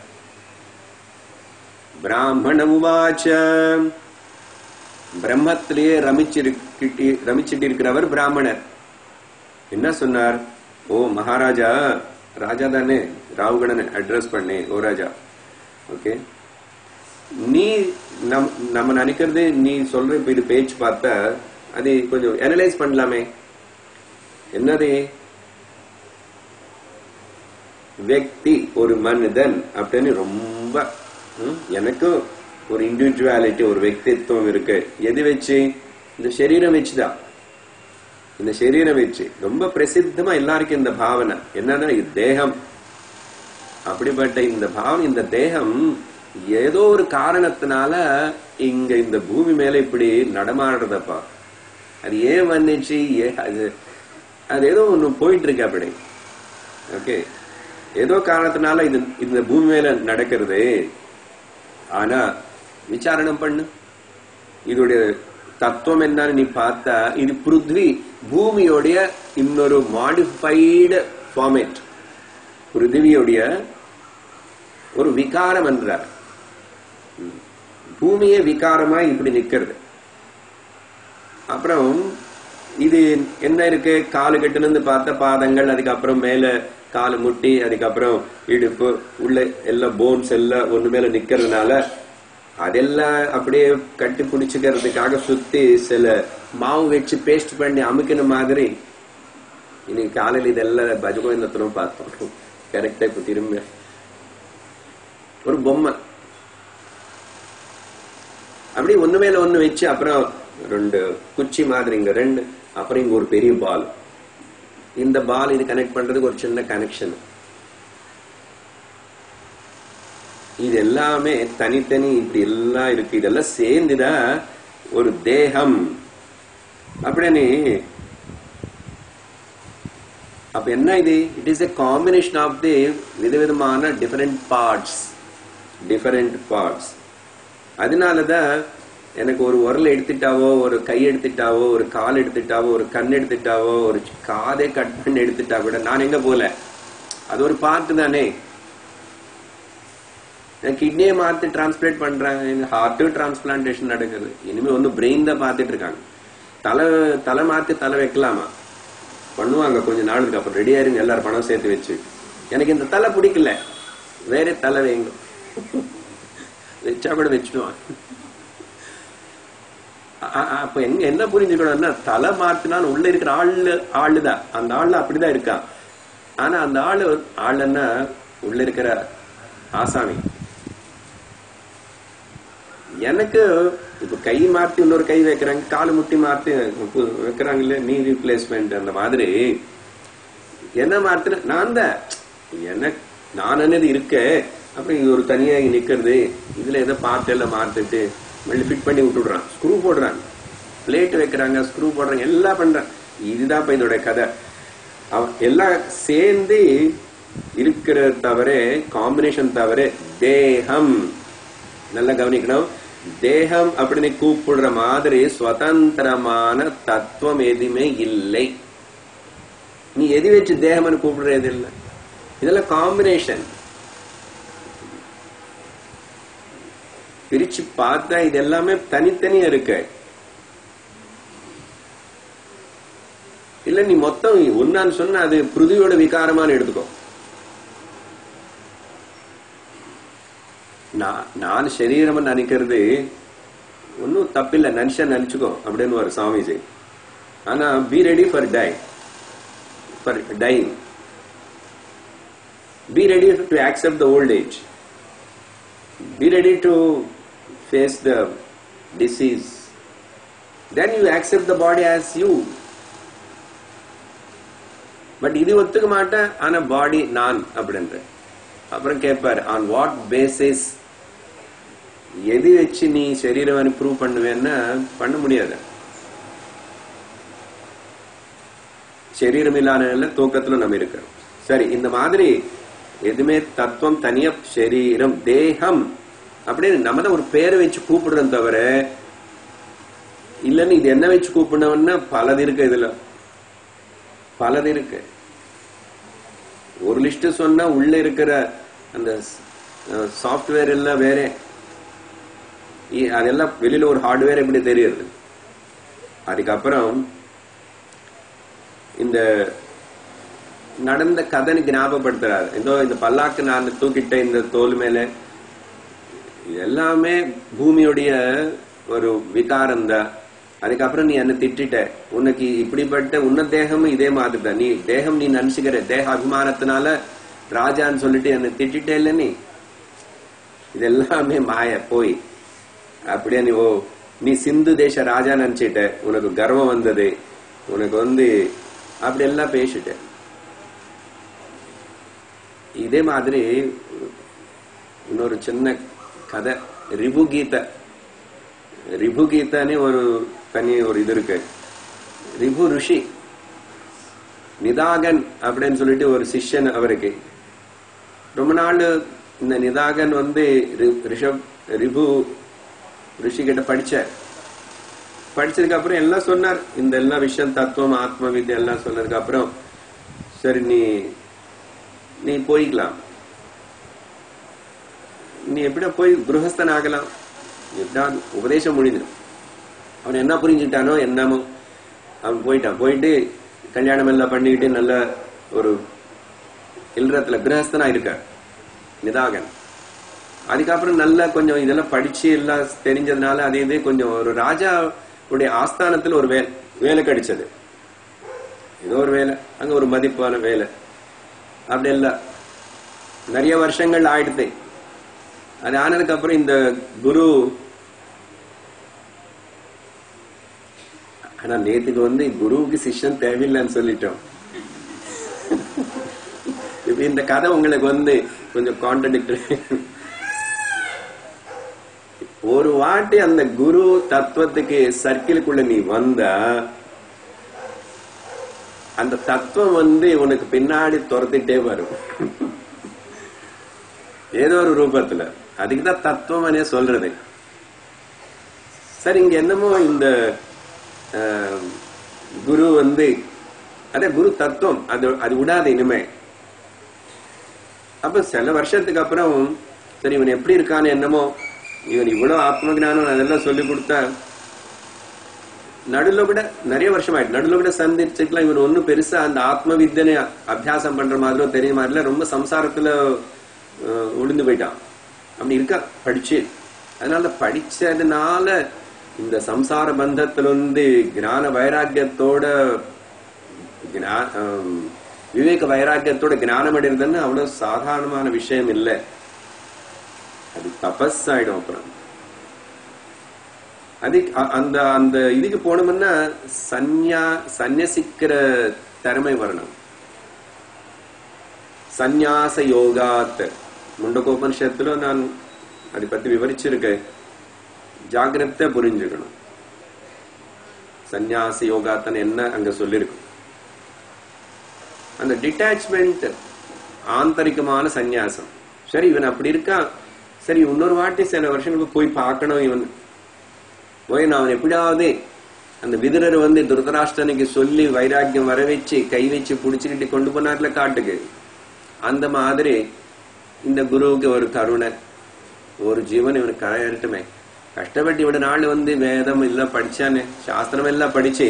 S1: பிராமண உவாச்ச பிரம்மத்திலேயே ரமிச்சிருக்கிட்டு ரமிச்சிட்டு இருக்கிறவர் பிராமணர் என்ன சொன்னார் ஓ மகாராஜா ராஜா தானே ராவுகணனை அட்ரஸ் பண்ணி ஓ ராஜா ஓகே நீ நம் நம்ம நினைக்கிறது நீ சொல்ற இப்ப இது பேச்சு பார்த்தா அது கொஞ்சம் அனலைஸ் பண்ணலாமே என்னது வெக்தி ஒரு மனிதன் அப்படின்னு ரொம்ப ம், எனக்கும் ஒரு இண்டிவிஜுவாலிட்டி ஒரு వ్యక్తిత్వం இருக்கு எது வச்சு இந்த சரீரம் வச்சுதான் இந்த சரீரம் வச்சு ரொம்ப பிரசித்தமா எல்லாருக்கும் இந்த பாவனை என்னன்னா இது தேகம் அப்படிப்பட்ட இந்த பாவனை இந்த தேகம் ஏதோ ஒரு காரணத்தினால இங்க இந்த பூமி மேல இப்படி நடமாடுறதப்பா அது ஏன் வந்துச்சு ஏ- அது அது ஏதோ ஒண்ணு போயிட்டு இருக்கு அப்படி ஓகே ஏதோ காரணத்தினால இது இந்த பூமி மேல நடக்கிறது ஆனா விசாரணம் பண்ணு இதோடைய தத்துவம் என்னன்னு நீ பார்த்தா இது பிருத்வி பூமியோடைய இன்னொரு மாடிஃபைடு ஃபார்மேட் பிருத்திவியோடைய ஒரு விகாரம் என்றார் ம். பூமியே விகாரமா இப்படி நிக்கிறது அப்புறம் இது என்ன இருக்கு காலு கட்டுல இருந்து பார்த்த பாதங்கள் அதுக்கப்புறம் மேல காலு முட்டி அதுக்கப்புறம் இடுப்பு உள்ள எல்லாம் போன்ஸ் எல்லாம் ஒண்ணு மேல நிக்கிறதுனால அதெல்லாம் அப்படியே கட்டி பிடிச்சுக்கிறதுக்காக சுத்தி சில மாவு வச்சு பேஸ்ட் பண்ணி அமுக்கின மாதிரி இன்னைக்கு காலையில இதெல்லாம் பஜகோவிந்தத்திலும் பார்த்தோம் கரெக்டா இப்ப திரும்ப ஒரு பொம்மை அப்படி ஒண்ணு மேல ஒண்ணு வச்சு அப்புறம் ரெண்டு குச்சி மாதிரி இங்க ரெண்டு அப்புறம் இங்க ஒரு பெரிய பால் இந்த பால் இது கனெக்ட் பண்றதுக்கு ஒரு சின்ன கனெக்ஷன் இது எல்லாமே தனித்தனி இப்படி எல்லாம் இருக்கு இதெல்லாம் சேர்ந்துதான் ஒரு தேகம் அப்படின்னு அப்ப என்ன இது it is a combination of the விதவிதமான டிஃபரெண்ட் பார்ட்ஸ் டிஃபரெண்ட் பார்ட்ஸ் அதனாலதான் எனக்கு ஒரு உரல் எடுத்துட்டாவோ ஒரு கை எடுத்துட்டாவோ ஒரு கால் எடுத்துட்டாவோ ஒரு கண் எடுத்துட்டாவோ ஒரு காதை கட் பண்ணி எடுத்துட்டா கூட நான் எங்க போல அது ஒரு பார்ட் தானே கிட்னியை மாத்தி டிரான்ஸ்பிளேட் பண்றாங்க ஹார்ட் டிரான்ஸ்பிளான்டேஷன் நடக்குது இனிமே வந்து பிரெயின் தான் பார்த்துட்டு இருக்காங்க தலை தலை மாத்தி தலை வைக்கலாமா பண்ணுவாங்க கொஞ்ச நாளுக்கு அப்புறம் ரெடியா இருங்க எல்லாரும் பணம் சேர்த்து வச்சு எனக்கு இந்த தலை பிடிக்கல வேற தலை வைங்க வச்சா கூட வச்சுடுவான் அ- அ- அப்ப எங்க என்ன புரிஞ்சுக்கணும்னா தலை மாத்தினாலும் உள்ள இருக்கிற ஆளு ஆளுதான் அந்த ஆளு அப்படிதான் இருக்கான் ஆனா அந்த ஆளு ஆளுன்னா உள்ள இருக்கிற ஆசாமி எனக்கு இப்ப கை மாத்தி இன்னொரு கை வைக்கிறாங்க காலு முட்டி மாத்தி பு- வைக்கிறாங்கல்ல நீ ரீப்ளேஸ்மெண்ட் அந்த மாதிரி என்ன மாத்திர நான் தான் எனக்கு நான் என்னது இருக்க அப்புறம் இது ஒரு தனியா இங்க நிக்கிறது இதுல ஏதோ பார்ட் எல்லாம் மாத்திட்டு மறுபடியும் ஃபிட் பண்ணி விட்டுடுறான் ஸ்க்ரூ போடுறாங்க பிளேட் வைக்கிறாங்க ஸ்க்ரூ போடுறாங்க எல்லாம் பண்றாங்க இதுதான் இப்ப இதோட கதை அவ- எல்லாம் சேர்ந்து இருக்கிற தவிர காம்பினேஷன் தவிர தேகம் நல்லா கவனிக்கணும் தேகம் அப்படின்னு கூப்பிடுற மாதிரி சுதந்திரமான தத்துவம் எதுவுமே இல்லை நீ எது வச்சு தேகம்னு கூப்பிடுறது இல்லை இதெல்லாம் காம்பினேஷன் பிரிச்சு பார்த்தா இது எல்லாமே தனித்தனியா இருக்கு இல்ல நீ மொத்தம் ஒன்னான்னு சொன்னா அது பிருதியோட விகாரமான்னு எடுத்துக்கோ நான் நான் சரீரம் நினைக்கிறது ஒன்னும் தப்பில்லை நினைச்சா நினைச்சுக்கோ அப்படின்னு ஒரு சாமிஜி ஆனா be ready for die for dying be ready to accept the old age be ready to face the disease then you accept the body as you but இது ஒத்துக்க மாட்டேன் ஆனா பாடி நான் அப்படின்ற அப்புறம் கேட்பாரு ஆன் வாட் பேசிஸ் எது வச்சு நீ சரீரம் ப்ரூவ் பண்ணுவேன்னா பண்ண முடியாது சரீரம் இல்லாத நிலையில தூக்கத்துல நம்ம இருக்கிறோம் சரி இந்த மாதிரி எதுவுமே தத்துவம் தனியா சரீரம் தேகம் அப்படின்னு நம்ம தான் ஒரு பேரை வச்சு கூப்பிடுறோம் தவிர இல்லன்னு இது என்ன வச்சு கூப்பிடணும்னா பலது இருக்கு இதுல பலது இருக்கு ஒரு லிஸ்ட் சொன்னா உள்ள இருக்கிற அந்த சாஃப்ட்வேர் எல்லாம் வேற இ- அதெல்லாம் வெளியில ஒரு ஹார்ட்வேர் எப்படி தெரியுது அதுக்கப்புறம் இந்த நடந்த கதைன்னு ஞாபகப்படுத்துறாரு ஏதோ இந்த பல்லாக்கு நான் தூக்கிட்ட இந்த தோல் மேல இது எல்லாமே பூமியுடைய ஒரு விகாரம் தான் அதுக்கப்புறம் நீ என்ன திட்டிட்ட உனக்கு இப்படிப்பட்ட உன்ன தேகமும் இதே மாதிரி தான் நீ தேகம் நீ நினைச்சுக்கிற தேக அபிமானத்தினால ராஜான்னு சொல்லிட்டு என்ன திட்டிட்டே இல்ல நீ இது எல்லாமே மாய போய் அப்படியே நீ ஓ நீ சிந்து தேச ராஜா நினைச்சிட்ட உனக்கு கர்வம் வந்தது உனக்கு வந்து அப்படி எல்லாம் பேசிட்ட இதே மாதிரி இன்னொரு சின்ன கதை ரிபு கீதை ரிபு கீதான்னு ஒரு தனி ஒரு இது இருக்கு ரிபு ருஷி நிதாகன் அப்படின்னு சொல்லிட்டு ஒரு சிஷ்யன் அவருக்கு ரொம்ப நாள் இந்த நிதாகன் வந்து ரி- ரிஷப் ரிபு ரிஷி கிட்ட படிச்சார் படிச்சதுக்கு அப்புறம் எல்லாம் சொன்னார் இந்த எல்லா விஷயம் தத்துவம் ஆத்ம வித்யா எல்லாம் சொன்னதுக்கு அப்புறம் சரி நீ நீ போய்க்கலாம் நீ எப்படியா போய் குருஹஸ்தன் ஆகலாம் எப்படியா உபதேசம் முடிஞ்சிடும் அவன் என்ன புரிஞ்சுட்டானோ என்னமோ அவன் போயிட்டான் போயிட்டு கல்யாணம் எல்லாம் பண்ணிக்கிட்டு நல்ல ஒரு இல்லறத்துல கிரகஸ்தனா இருக்கார் நிதாகன் அதுக்கப்புறம் நல்லா கொஞ்சம் இதெல்லாம் படிச்சு எல்லாம் தெரிஞ்சதுனால அது இதே கொஞ்சம் ஒரு ராஜா உடைய ஆஸ்தானத்துல ஒரு வேலை வேலை கிடைச்சது ஏதோ ஒரு வேலை அங்க ஒரு மதிப்பான வேலை அப்படி எல்லாம் நிறைய வருஷங்கள் ஆயிடுது அது ஆனதுக்கு அப்புறம் இந்த குரு ஆனா நேத்துக்கு வந்து குருவுக்கு சிஷ்யன் தேவையில்லைன்னு சொல்லிட்டோம் இப்ப இந்த கதை உங்களுக்கு வந்து கொஞ்சம் கான்ட்ரடிக்டரி ஒரு வாட்டி அந்த குரு தத்துவத்துக்கு சர்க்கிளுக்குள்ள நீ வந்தா அந்த தத்துவம் வந்து உனக்கு பின்னாடி துரத்திட்டே வரும் ஏதோ ஒரு ரூபத்துல அதுக்குதான் தத்துவம்னே சொல்றது சரி இங்க என்னமோ இந்த ஆஹ், குரு வந்து அதே குரு தத்துவம் அது அது விடாது இனிமே அப்ப சில வருஷத்துக்கு அப்புறம் சரி இவன் எப்படி இருக்கான்னு என்னமோ இவன் இவ்வளவு ஆத்ம ஞானம் அதெல்லாம் சொல்லி கொடுத்தா நடுல கூட நிறைய வருஷம் ஆயிட்டு நடுல கூட சந்திச்சுக்கலாம் இவன் ஒன்னும் பெருசா அந்த ஆத்ம வித்தனை அபியாசம் பண்ற மாதிரியோ தெரிய மாதிரில ரொம்ப சம்சாரத்துல அஹ், விழுந்து போயிட்டான் அப்படி இருக்கா படிச்சு அதனால படிச்சதுனால இந்த சம்சார பந்தத்துல வந்து ஞான வைராக்கியத்தோட ஞா- ஆம், விவேக வைராக்கியத்தோட ஞானம் அடைறதுன்னு அவ்வளவு சாதாரணமான விஷயம் இல்லை அது தபஸ் ஆயிடும் அப்புறம் அது அ- அந்த அந்த இதுக்கு போனோம்னா சந்யா சந்நியசிக்கிற திறமை வரணும் சந்நியாச யோகாத் முண்டகோபனிஷத்துல நான் அதை பத்தி விவரிச்சிருக்கேன் ஜாகிரதை புரிஞ்சுக்கணும் சந்நியாச யோகாத்தன் என்ன அங்க சொல்லிருக்கு அந்த டிட்டாச்மெண்ட் ஆந்தரிகமான சந்நியாசம் சரி இவன் அப்படி இருக்கான் சரி இன்னொரு வாட்டி சில வருஷங்களுக்கு போய் பார்க்கணும் இவன் போய் நான் அவன் எப்படியாவது அந்த விதுரர் வந்து துருதராஷ்டனுக்கு சொல்லி வைராக்கியம் வர வச்சு கை வச்சு புடிச்சுக்கிட்டு கொண்டு போனார்ல காட்டுக்கு அந்த மாதிரி இந்த குருவுக்கு ஒரு கருணை ஒரு ஜீவன் இவனுக்கு கரையறட்டுமே கஷ்டப்பட்டு இவட நாள் வந்து வேதம் எல்லாம் படிச்சானே சாஸ்திரம் எல்லாம் படிச்சு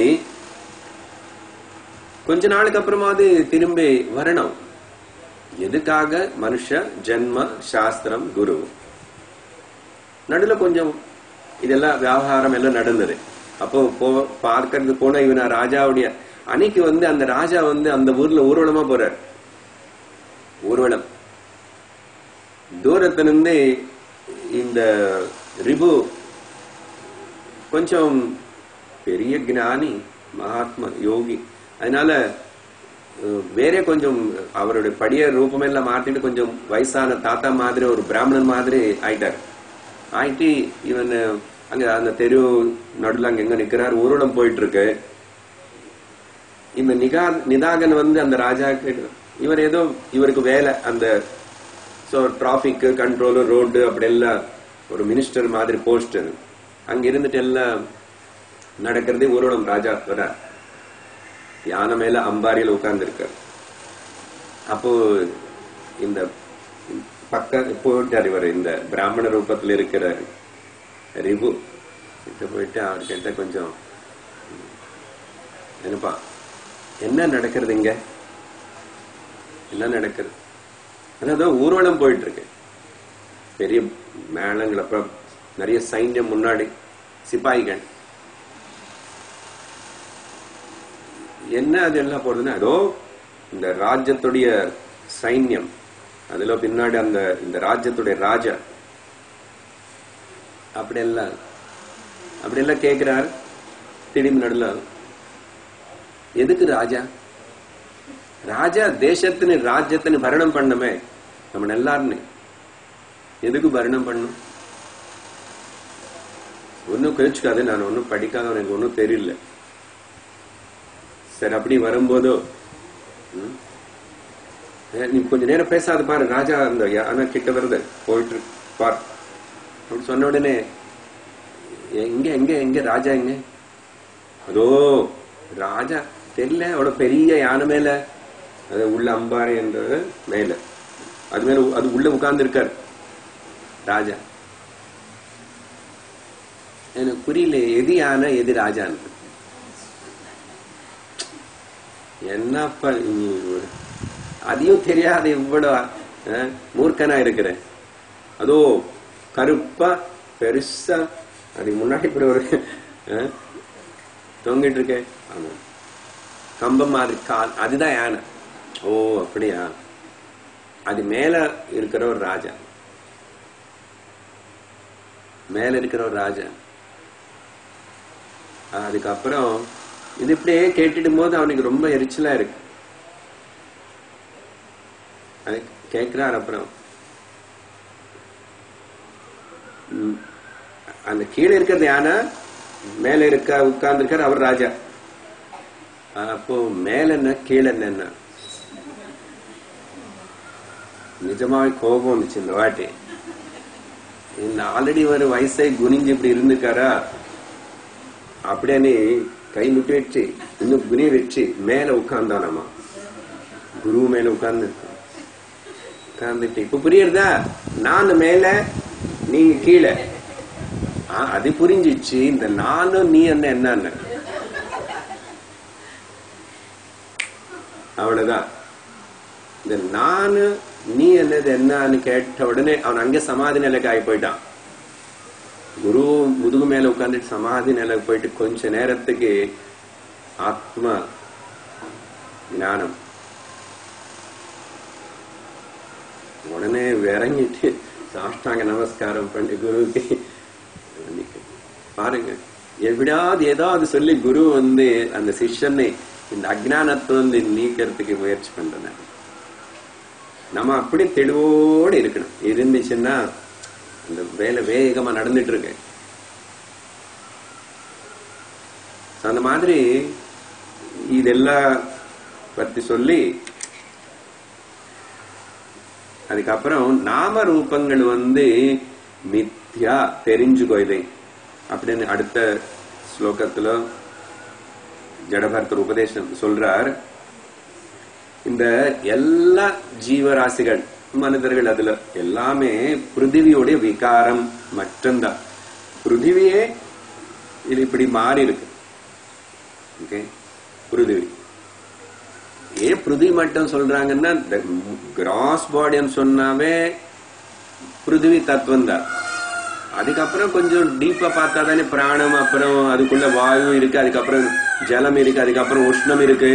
S1: கொஞ்ச நாளுக்கு அப்புறமாவது திரும்பி வரணும் எதுக்காக மனுஷ ஜென்ம சாஸ்திரம் குரு நடுல கொஞ்சம் இதெல்லாம் வியாபாரம் எல்லாம் நடந்தது அப்போ போ பார்க்கறது போன இவன் ராஜாவுடைய அன்னைக்கு வந்து அந்த ராஜா வந்து அந்த ஊர்ல ஊர்வலமா போறார் ஊர்வலம் தூரத்திலிருந்து இந்த ரிபு கொஞ்சம் பெரிய ஞானி மகாத்மா யோகி அதனால அஹ், வேற கொஞ்சம் அவருடைய படிய ரூபமெல்லாம் மாத்திட்டு கொஞ்சம் வயசான தாத்தா மாதிரி ஒரு பிராமணன் மாதிரி ஆயிட்டார் ஆயிட்டு இவன் அங்க அந்த தெரு நடுல அங்க எங்க நிக்கிறார் ஊர்வலம் போயிட்டு இருக்கு இந்த நிகா நிதாகன் வந்து அந்த ராஜா கிட்ட இவர் ஏதோ இவருக்கு வேலை அந்த ஸோ டிராபிக் கண்ட்ரோல் ரோடு அப்படி எல்லாம் ஒரு மினிஸ்டர் மாதிரி போஸ்ட் அங்க இருந்துட்டு எல்லாம் நடக்கிறதே ஊர்வலம் ராஜா வர யானை மேல அம்பாரியில் உட்கார்ந்துருக்கார் அப்போ இந்த பக்க போயிட்டார் இவர் இந்த பிராமண ரூபத்தில் இருக்கிற ரிபு கிட்ட போயிட்டு அவர்கிட்ட கொஞ்சம் என்னப்பா என்ன நடக்கிறது இங்க என்ன நடக்குது அதான் ஊர்வலம் போயிட்டு இருக்கு பெரிய மேளங்கள் அப்புறம் நிறைய சைன்யம் முன்னாடி சிப்பாய்கள் என்ன அது எல்லாம் போறதுன்னா அதோ இந்த ராஜ்யத்துடைய சைன்யம் அதுல பின்னாடி அந்த இந்த ராஜ்யத்துடைய ராஜா அப்படியெல்லாம் அப்படியெல்லாம் கேட்கிறார் திடீர்னு நடுல எதுக்கு ராஜா ராஜா தேசத்தின் ராஜ்யத்தின் பரணம் பண்ணுமே நம்ம எல்லாருன்னு எதுக்கு பரணம் பண்ணும் ஒன்னும் கழிச்சுக்காது நான் ஒன்னும் படிக்காத எனக்கு ஒன்னும் தெரியல சரி அப்படி வரும்போதோ ம், ஏ, நீ கொஞ்ச நேரம் பேசாத பாரு ராஜா அந்த யானை கிட்ட வருது போயிட்டு இருக்கு, பார் அப்படி சொன்ன உடனே "எ- எங்க எங்க எங்க ராஜா எங்க அதோ ராஜா தெரியல அவ்வளவு பெரிய யானை மேல அது உள்ள அம்பாறை என்ற மேல அது மேல உ- அது உள்ள உட்கார்ந்து இருக்காரு ராஜா எனக்கு புரியல எது யானை எது ராஜான்னு என்னப்பா நீ ஒரு- அதையும் தெரியாத இவ்வளவு அஹ், மூர்க்கனா இருக்கிற அதோ கருப்பா பெருசா அதுக்கு முன்னாடி இப்படி ஒரு அஹ், தொங்கிட்டு இருக்கே ஆமா கம்பம் மாதிரி கால் அதுதான் யானை ஓ அப்படியா அது மேல இருக்கிற ஒரு ராஜா மேல இருக்கிற ஒரு ராஜா அதுக்கப்புறம் இது இப்படியே கேட்டுடும் போது அவனுக்கு ரொம்ப எரிச்சலா இருக்கு அது கேட்கிறார் அப்புறம் ம், அந்த கீழே இருக்கிறது யானை மேல இருக்க உட்கார்ந்து இருக்கார் அவர் ராஜா அப்போ மேல என்ன கீழே என்ன நிஜமாவே கோபம் வந்துச்சு இந்த வாட்டி இந்த ஆல்ரெடி ஒரு வயசை குனிஞ்சு இப்படி இருந்துக்காரா அப்படியே கை முட்டி வச்சு இன்னும் குனி வச்சு மேல உட்கார்ந்தானாமா குரு மேல உட்கார்ந்து உட்கார்ந்துட்டு இப்ப புரியுறதா நான் மேல நீங்க கீழே ஆ, அது புரிஞ்சிச்சு இந்த நானும் நீ என்ன என்னன்னு அவ்வளவுதான் இந்த நானு நீ என்னது என்னன்னு கேட்ட உடனே அவன் அங்க சமாதி நிலைக்கு ஆகி போயிட்டான் குரு முதுகு மேல உட்கார்ந்துட்டு சமாதி நிலைக்கு போயிட்டு கொஞ்ச நேரத்துக்கு ஆத்ம ஞானம் உடனே இறங்கிட்டு சாஷ்டாங்க நமஸ்காரம் பண்ணி குருவுக்கு வந்திக்கு. பாருங்க எப்படியாவது ஏதாவது சொல்லி குரு வந்து அந்த சிஷ்யனை இந்த அஜ்ஞானத்தை வந்து நீக்கிறதுக்கு முயற்சி பண்றேன் நம்ம அப்படி தெளிவோடு இருக்கணும் இருந்துச்சுன்னா இந்த வேலை வேகமா நடந்துட்டு இருக்கு So, அந்த மாதிரி இதெல்லாம் பத்தி சொல்லி அதுக்கப்புறம் நாம ரூபங்கள் வந்து மித்யா தெரிஞ்சுக்கோ இதை அப்படின்னு அடுத்த ஸ்லோகத்துல ஜடபரத்தர் உபதேசம் சொல்றார் இந்த எல்லா ஜீவராசிகள் மனிதர்கள் அதுல எல்லாமே பிருத்திவியோடைய விகாரம் மட்டும்தான் பிருத்திவியே இது இப்படி மாறி இருக்கு ஓகே பிருத்திவி ஏன் பிருத்திவி மட்டும் சொல்றாங்கன்னா கிராஸ் பாடின்னு சொன்னாவே பிருத்திவி தத்துவம் தான் அதுக்கப்புறம் கொஞ்சம் டீப்பா பார்த்தா தானே பிராணம் அப்புறம் அதுக்குள்ள வாயு இருக்கு அதுக்கப்புறம் ஜலம் இருக்கு அதுக்கப்புறம் உஷ்ணம் இருக்கு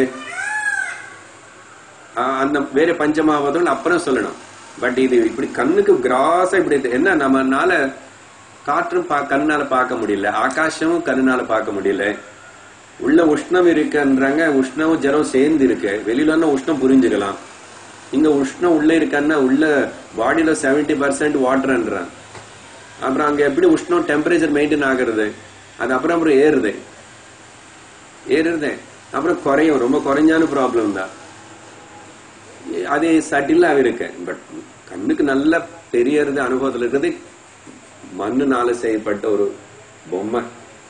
S1: ஆஹ் அந்த வேற பஞ்சமாவதம் அப்புறம் சொல்லணும் பட் இது இப்படி கண்ணுக்கு கிராஸா இப்படி இது- என்ன நம்மனால காற்றும் பா கண்ணால பார்க்க முடியல ஆகாசமும் கண்ணால பார்க்க முடியல உள்ள உஷ்ணம் இருக்குன்றாங்க உஷ்ணமும் ஜலம் சேர்ந்து இருக்கு வெளியில உஷ்ணம் புரிஞ்சுக்கலாம் இங்க உஷ்ணம் உள்ள இருக்கன்னா உள்ள பாடியில 70% பர்சன்ட் வாட்டர்ன்றான் அப்புறம் அங்க எப்படி உஷ்ணம் டெம்பரேச்சர் மெயின்டைன் ஆகுறது அது அப்புறம் அப்புறம் ஏறுது ஏறுறது அப்புறம் குறையும் ரொம்ப குறைஞ்சான ப்ராப்ளம் தான் அது சட்டிலா இருக்கு பட் கண்ணுக்கு நல்லா தெரியறது அனுபவத்துல இருக்கிறது மண்ணுனால செய்யப்பட்ட ஒரு பொம்மை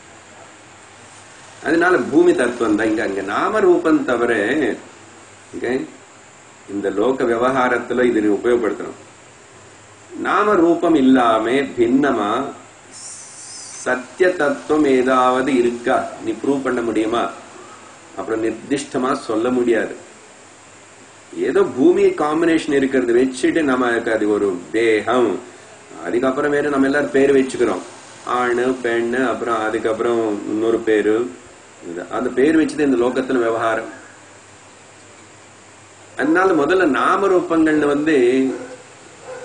S1: அதனால பூமி தத்துவம் தான் இங்க அங்க நாம ரூபம் தவிர okay, இந்த லோக விவகாரத்துல இது நீ உபயோகப்படுத்தணும் நாம ரூபம் இல்லாம பின்னமா சத்திய தத்துவம் ஏதாவது இருக்கா நீ ப்ரூவ் பண்ண முடியுமா அப்புறம் நிர்திஷ்டமா சொல்ல முடியாது ஏதோ பூமி காம்பினேஷன் இருக்கிறது வச்சுட்டு நமக்கு அது ஒரு தேகம் அதுக்கப்புறம் வேற நம்ம எல்லாரும் பேர் வச்சுக்கிறோம் ஆணு பெண்ணு அப்புறம் அதுக்கப்புறம் இன்னொரு பேரு இது. அந்த பேர் வச்சுதான் இந்த லோகத்துல விவகாரம் அதனால முதல்ல நாம ரூபங்கள்ல வந்து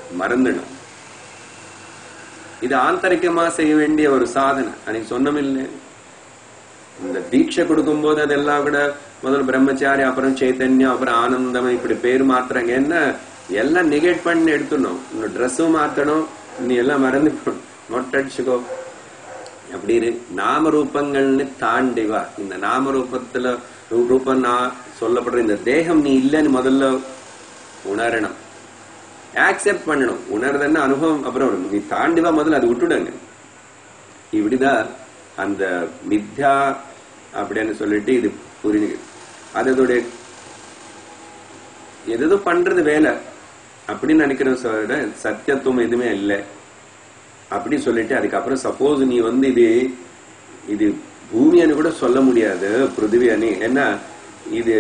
S1: மறந்துடும் இது ஆந்தரிக்கமா செய்ய வேண்டிய ஒரு சாதனை அன்னைக்கு சொன்னமில்லை இந்த தீட்சை கொடுக்கும்போது அதெல்லாம் கூட முதல்ல பிரம்மச்சாரி அப்புறம் சைத்தன்யம் அப்புறம் ஆனந்தம் இப்படி பேர் மாத்துறாங்க என்ன எல்லாம் நெகேட் பண்ணி எடுத்துடணும் இன்னும் ட்ரெஸ்ஸும் மாத்தணும் நீ எல்லாம் மறந்து போ- மொட்டை அடிச்சுக்கோ அப்படி இரு நாம ரூபங்கள்னு தாண்டி வா இந்த நாம ரூபத்துல ரூ- ரூபம் நான் சொல்லப்படுற இந்த தேகம் நீ இல்லைன்னு முதல்ல உணரணும் ஆக்செப்ட் பண்ணணும் உணர்றதுன்னு அனுபவம் அப்புறம் நீ தாண்டி வா முதல்ல அது விட்டுடுங்க இப்படிதான் அந்த மித்யா அப்படின்னு சொல்லிட்டு இது புரிஞ்சு அது அதோடைய எதோ பண்றது வேலை அப்படின்னு நினைக்கிறேன் சொல்ற சத்தியத்துவம் எதுவுமே இல்லை அப்படி சொல்லிட்டு அதுக்கப்புறம் சப்போஸ் நீ வந்து இது இது பூமின்னு கூட சொல்ல முடியாது பிருத்திவியானி ஏன்னா இது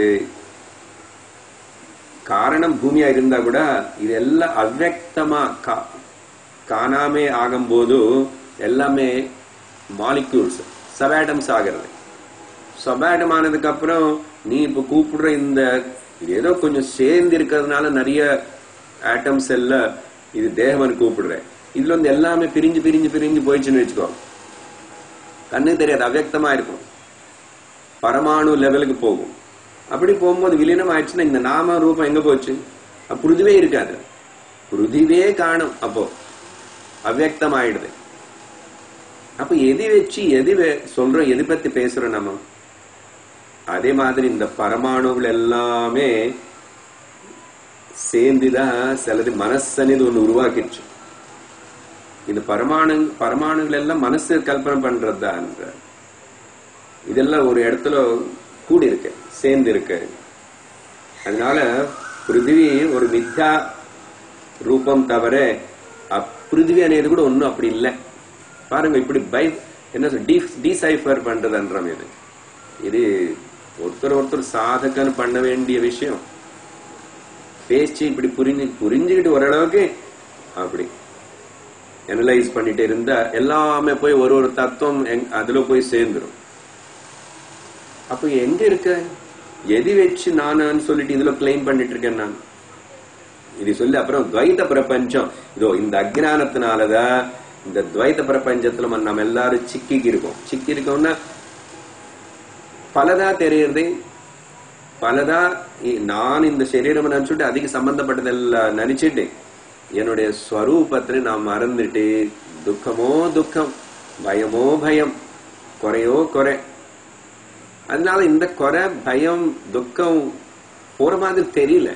S1: காரணம் பூமியா இருந்தா கூட இது எல்லாம் அவ்வக்தமா கா- காணாமே ஆகும்போது எல்லாமே மாலிக்யூல்ஸ் சபாட்டம்ஸ் ஆகிறது சபாட்டம் ஆனதுக்கு அப்புறம் நீ இப்ப கூப்பிடுற இந்த இது ஏதோ கொஞ்சம் சேர்ந்து இருக்கிறதுனால நிறைய ஆட்டம்ஸ் எல்லாம் இது தேகம்னு கூப்பிடுற இதுல வந்து எல்லாமே பிரிஞ்சு பிரிஞ்சு பிரிஞ்சு போயிடுச்சுன்னு வச்சுக்கோ கண்ணுக்கு தெரியாது அவ்வக்தமா இருக்கும் பரமாணு லெவலுக்கு போகும் அப்படி போகும்போது விலீனம் ஆயிடுச்சுன்னா இந்த நாம ரூபம் எங்க போச்சு அப்ப புருதிவே இருக்காது புருதிவே காணும் அப்போ அவ்வக்தம் ஆயிடுது அப்ப எது வச்சு எது வே- சொல்றோம் எது பத்தி பேசுறோம் நம்ம அதே மாதிரி இந்த பரமாணுகள் எல்லாமே சேர்ந்துதான் சிலது மனசனிது ஒண்ணு உருவாக்கிடுச்சு இந்த பரமாணு பரமாணுகள் எல்லாம் மனசு கல்பனை பண்றதுதான் இதெல்லாம் ஒரு இடத்துல கூடி இருக்கு சேர்ந்து இருக்கு அதனால பிருத்திவி ஒரு மித்யா ரூபம் தவிர அப்- பிருத்திவி అనేది கூட ஒண்ணும் அப்படி இல்லை பாருங்க இப்படி பை என்ன சொல் டீசைஃபர் பண்றதுன்றம் இது இது ஒருத்தர் ஒருத்தர் சாதகன்னு பண்ண வேண்டிய விஷயம் பேச்சு இப்படி புரிஞ்சு புரிஞ்சுக்கிட்டு ஓரளவுக்கு அப்படி அனலைஸ் பண்ணிட்டு இருந்தா எல்லாமே போய் ஒரு ஒரு தத்துவம் எங்- அதுல போய் சேர்ந்துரும் அப்ப எங்க இருக்க எது வச்சு நானான்னு சொல்லிட்டு இதுல கிளைம் பண்ணிட்டு இருக்கேன் நான் இது சொல்லி அப்புறம் துவைத பிரபஞ்சம் இதோ இந்த அஜ்ஞானத்தினாலதான் இந்த துவைத பிரபஞ்சத்துல நம்ம- நம்ம எல்லாரும் சிக்கிக்கு இருக்கோம் சிக்கி இருக்கோம்னா பலதா தெரியறது பலதா இ- நான் இந்த சரீரம் நினைச்சுட்டு அதிக சம்பந்தப்பட்டதெல்லாம் நினைச்சிட்டு என்னுடைய ஸ்வரூபத்தை நான் மறந்துட்டு துக்கமோ துக்கம் பயமோ பயம் குறையோ குறை அதனால இந்த குறை பயம் துக்கம் போற மாதிரி தெரியல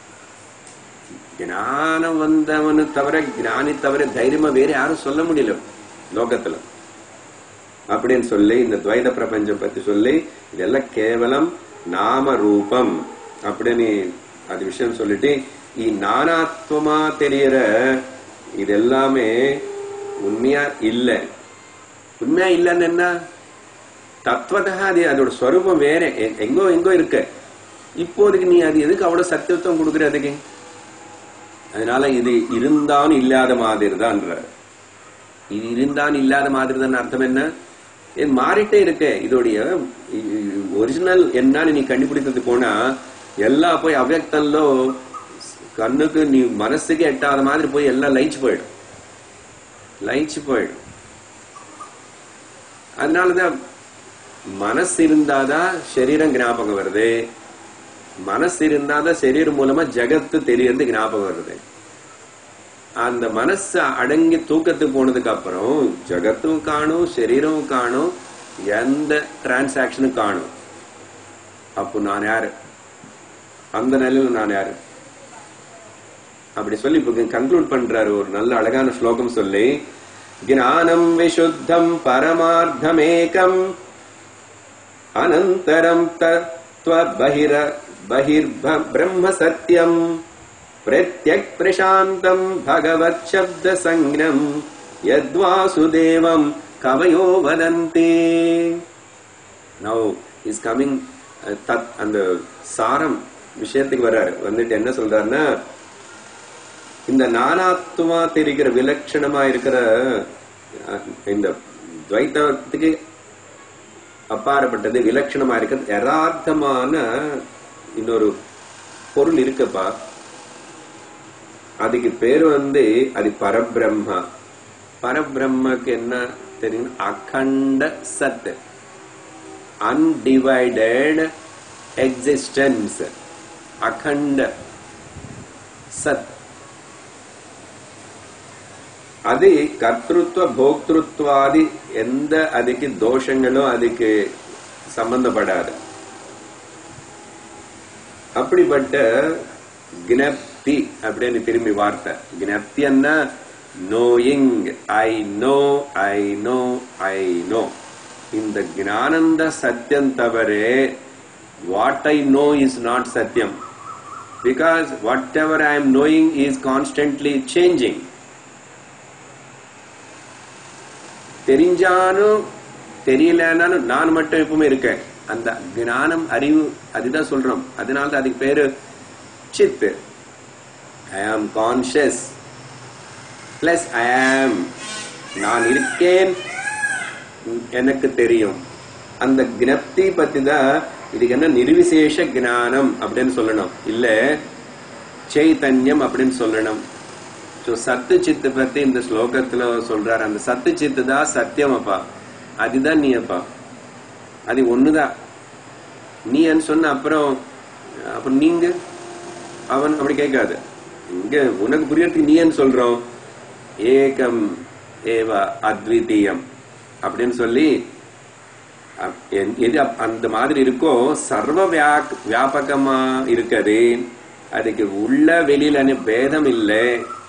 S1: ஞானம் வந்தவனு தவிர ஞானி தவிர தைரியமா வேற யாரும் சொல்ல முடியல லோகத்துல அப்படின்னு சொல்லி இந்த துவைத பிரபஞ்சம் பத்தி சொல்லி இதெல்லாம் கேவலம் நாம ரூபம் அப்படின்னு அது விஷயம் சொல்லிட்டு இ நானாத்வமா தெரியற இது எல்லாமே உண்மையா இல்ல உண்மையா இல்லைன்னு என்ன தத்துவதா அது அதோட ஸ்வரூபம் வேற எ- எங்கோ எங்கோ இருக்க இப்போதைக்கு நீ அது எதுக்கு அவ்வளவு சத்தியத்துவம் கொடுக்குற அதுக்கு அதனால இது இருந்தான் இல்லாத மாதிரி தான்ற இது இருந்தான் இல்லாத மாதிரி தான் அர்த்தம் என்ன ஏன் மாறிட்டே இருக்க இதோடைய ஒரிஜினல் என்னன்னு நீ கண்டுபிடிக்கிறது போனா எல்லா போய் அவ்வக்தம்லோ கண்ணுக்கு நீ மனசுக்கு எட்டாத மாதிரி போய் எல்லாம் லயிச்சு போயிடும் லயிச்சு போயிடும் அதனாலதான் மனசு இருந்தாதான் சரீரம் ஞாபகம் வருது மனசு இருந்தாதான் சரீரம் மூலமா ஜகத்து தெரியறது ஞாபகம் வருது அந்த மனசு அடங்கி தூக்கத்துக்கு போனதுக்கு அப்புறம் ஜகத்தும் காணும் சரீரமும் காணும் எந்த டிரான்சாக்சனும் காணும் அப்போ நான் யாரு அந்த நிலையில நான் யாரு அப்படி சொல்லி இப்ப கன்க்ளூட் பண்றாரு ஒரு நல்ல அழகான ஸ்லோகம் சொல்லி ஞானம் விசுத்தம் பரமார்த்தமேகம் அனந்தரம் தத்வ பகிர பகிர்ப பிரம்ம சத்யம் பிரத்யக் பிரசாந்தம் பகவத் சப்த சங்னம் யத்வாசுதேவம் கவயோ வதந்தி நவ் இஸ் கமிங் தத் அந்த சாரம் விஷயத்துக்கு வர்றாரு வந்துட்டு என்ன சொல்றாருன்னா இந்த நானாத்மா தெரிகிற விலட்சணமா இருக்கிற அஹ், இந்த துவைத்தத்துக்கு அப்பாற்பட்டது விலட்சணமா இருக்கிறது யதார்த்தமான இன்னொரு பொருள் இருக்குப்பா அதுக்கு பேரு வந்து அது பரபிரம்ம பரபிரம்மக்கு என்ன தெரியும் அகண்ட சத் அன்டிவைடட் எக்ஸிஸ்டன்ஸ் அகண்ட சத் அது கர்த்தృత్వ போக்திருத்வாதி எந்த அதுக்கு தோஷங்களும் அதுக்கு சம்பந்தப்படாது அப்படிப்பட்ட கினப்தி அப்படின்னு திரும்பி வார்த்தை கினப்தின்னா knowing I know I know I know இந்த ஞானந்த சத்தியம் தவிர what I know is not சத்தியம் because whatever I am knowing is constantly changing தெரிஞ்சாலும் தெரியலனாலும் நான் மட்டும் எப்பவுமே இருக்கேன் அந்த ஞானம் அறிவு அதுதான் சொல்றோம் அதனால தான் அதுக்கு பேரு சித் ஐ ஆம் கான்சியஸ் பிளஸ் ஐ ஆம் நான் இருக்கேன் எனக்கு தெரியும் அந்த கினப்தி பத்தி தான் இதுக்கு என்ன நிர்விசேஷ ஞானம் அப்படின்னு சொல்லணும் இல்ல சைத்தன்யம் அப்படின்னு சொல்லணும் ஸோ சத்து சித்து பத்தி இந்த ஸ்லோகத்துல சொல்றாரு அந்த சத்து சித்து தான் சத்தியம் அப்பா அதுதான் நீ அப்பா அது ஒண்ணுதான் நீ சொன்ன அப்புறம் அப்புறம் நீங்க அவன் அப்படி கேட்காது இங்க உனக்கு புரியறதுக்கு நீ சொல்றோம் ஏகம் ஏவ அத்விதீயம் அப்படின்னு சொல்லி அப்- என்- எது அப்- அந்த மாதிரி இருக்கோ சர்வ வியா- வியாபகமா இருக்குது அதுக்கு உள்ள வெளியில பேதம் இல்லை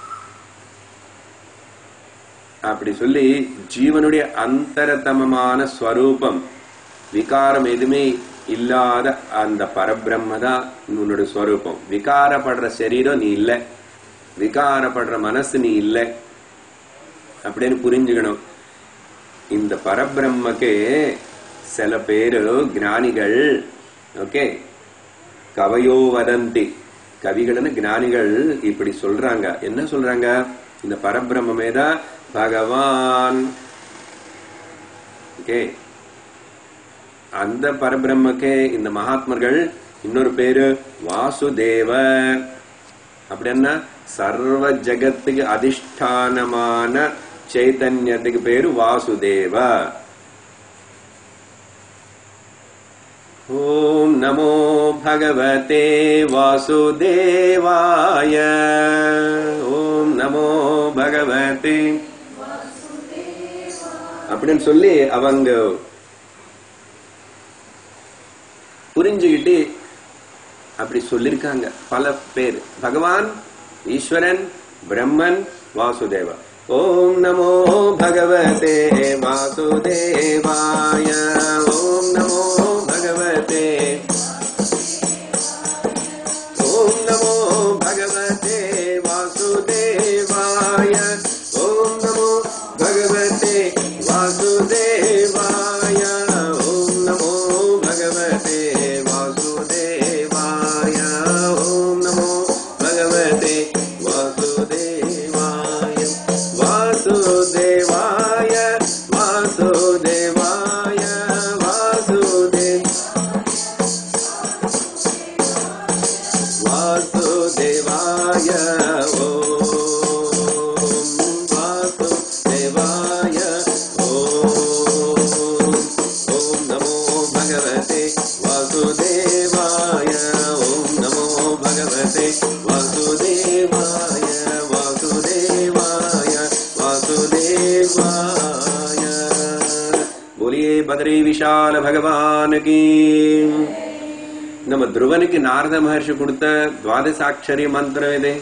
S1: அப்படி சொல்லி ஜீவனுடைய அந்தரதமமான ஸ்வரூபம் விகாரம் எதுவுமே இல்லாத அந்த பரபிரம்ம தான் உன்னோட ஸ்வரூபம் விகாரப்படுற சரீரம் நீ இல்லை விகாரப்படுற மனசு நீ இல்லை அப்படின்னு புரிஞ்சுக்கணும் இந்த பரபிரம்மக்கு சில பேரு ஞானிகள் ஓகே கவையோ வதந்தி கவிகள்னு ஞானிகள் இப்படி சொல்றாங்க என்ன சொல்றாங்க இந்த பரபிரம்மே தான் பகவான் ஓகே அந்த பரபிரம்மக்கே இந்த மகாத்மர்கள் இன்னொரு பேரு வாசுதேவ அப்படின்னா சர்வ ஜகத்துக்கு அதிஷ்டானமான சைத்தன்யத்துக்கு பேரு வாசுதேவ ஓம் நமோ பகவதே வாசுதேவாய ஓம் நமோ பகவதே அப்படின்னு சொல்லி அவங்க புரிஞ்சுக்கிட்டு அப்படி சொல்லிருக்காங்க பல பேர் பகவான் ஈஸ்வரன் பிரம்மன் வாசுதேவா ஓம் நமோ பகவதே வாசுதேவாய ஓம் நமோ பகவதே ஓம் நமோ பகவதே வாசுதேவாய ஓம் நமோ பகவதே வாசுதேவாய ஓம் நமோ பகவதே வாசுதேவாய ஓம் நமோ பகவதே வாசுதேவாய வாசுதேவாய வாசுதேவாய வாசுதேவ வாசுதேவாய ஓம் வாசுதேவாய ஓம் ஓம் நமோ பகவதே வாசுதேவாய ஓம் நமோ பகவதே வாசுதேவாய வாசுதேவாய வாசுதேவாய बोलिए बद्री विशाल भगवान की நம்ம துருவனுக்கு நாரத மகர்ஷி கொடுத்த துவாதசாட்சரிய மந்திரம் இது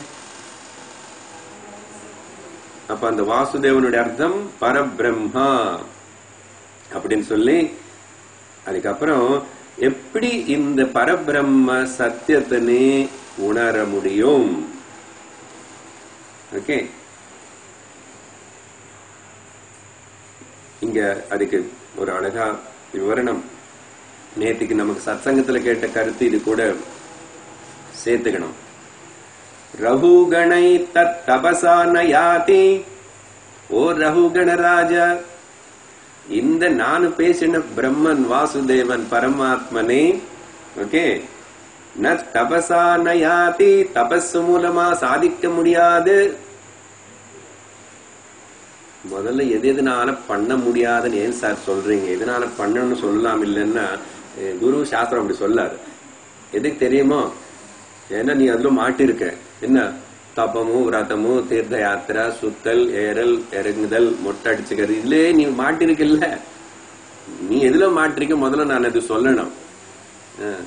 S1: அப்ப அந்த வாசுதேவனுடைய அர்த்தம் பரபிரம்மா அப்படின்னு சொல்லி அதுக்கப்புறம் எப்படி இந்த பரபிரம்ம சத்தியத்தினை உணர முடியும் ஓகே இங்க அதுக்கு ஒரு அழகா விவரணம் நேத்துக்கு நமக்கு சத்சங்கத்துல கேட்ட கருத்து இது கூட சேர்த்துக்கணும் ரகுகணை தத் தபசா நயாதி ஓ ரகுகண ராஜா இந்த நான் பேசின பிரம்மன் வாசுதேவன் பரமாத்மனே ஓகே ந தபசா நயாதி தபஸ் மூலமா சாதிக்க முடியாது முதல்ல எது எதனால பண்ண முடியாதுன்னு ஏன் சார் சொல்றீங்க எதனால பண்ணணும்னு சொல்லலாம் இல்லைன்னா அஹ், குரு சாஸ்திரம் அப்படி சொல்லாது எதுக்கு தெரியுமோ ஏன்னா நீ அதுல மாட்டிருக்க என்ன தபமு விரதமு தீர்த்த யாத்திரை சுத்தல் ஏறல் இறங்குதல் மொட்டை அடிச்சுக்கிறது இதுலயே நீ மாட்டிருக்கல்ல நீ எதுல மாட்டிருக்க முதல்ல நான் அது சொல்லணும் அஹ்.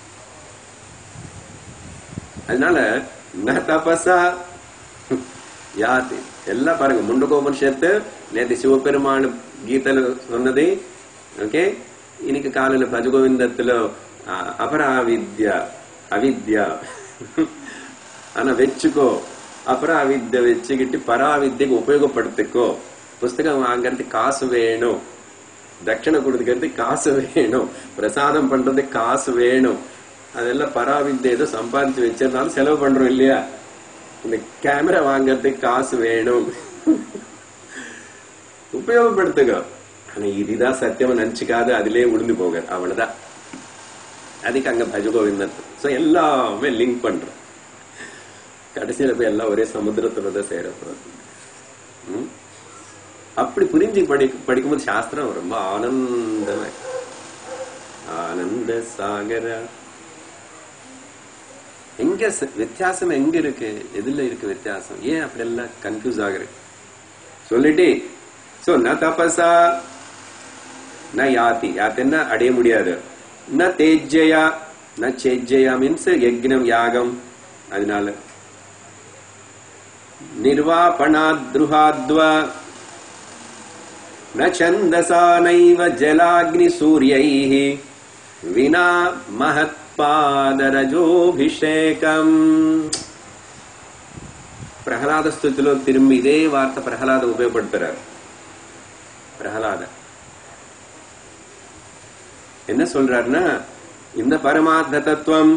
S1: அதனால ந தபசா யாதி எல்லாம் பாருங்க முண்டகோபனிஷத்து நேற்று சிவபெருமான் கீதையில சொன்னது ஓகே இன்னைக்கு காலையில பஜகோவிந்தத்துல அஹ், அபராவித்யா அவித்யா ஆனா வச்சுக்கோ அபராவித்ய வச்சுக்கிட்டு பராவித்யக்கு உபயோகப்படுத்திக்கோ புஸ்தகம் வாங்கறதுக்கு காசு வேணும் தட்சணை கொடுக்கறதுக்கு காசு வேணும் பிரசாதம் பண்றதுக்கு காசு வேணும் அதெல்லாம் பராவித்ய ஏதோ சம்பாதிச்சு வச்சிருந்தாலும் செலவு பண்றோம் இல்லையா இந்த கேமரா வாங்கறதுக்கு காசு வேணும் உபயோகப்படுத்துக ஆனா இதுதான் சத்தியமா நினைச்சுக்காது அதிலே உளுந்து போக அவ்வளவுதான் அதுக்கு அங்க பஜகோவிந்தன் சோ எல்லாமே லிங்க் பண்றோம் கடைசியில போய் எல்லாம் ஒரே சமுத்திரத்துல தான் சேர போறது ம்? அப்படி புரிஞ்சு படி படிக்கும்போது சாஸ்திரம் ரொம்ப ஆனந்தமா ஆனந்த சாகர எங்க ச- வித்தியாசம் எங்க இருக்கு எதுல இருக்கு வித்தியாசம் ஏன் அப்படி எல்லாம் கன்ஃபியூஸ் ஆகுறது சொல்லிட்டு சோ ந தபசா ந யாதி யாத்தின்னா அடைய முடியாது ந தேஜ்ஜயா ந சேஜ்ஜயா மீன்ஸ் யக்னம் யாகம் அதனால निर्वापणाद्रुहाद्वा न छन्दसा नैव जलाग्निसूर्यैः विना महत्पादरजोऽभिषेकम् ప్రహ్లాద స్థుతిలో తిరిగి ఇదే వార్త ప్రహ్లాద ఉపయోగపడుతున్నారు பிரகலாத என்ன சொல்றாருன்னா இந்த பரமார்த்த தத்துவம்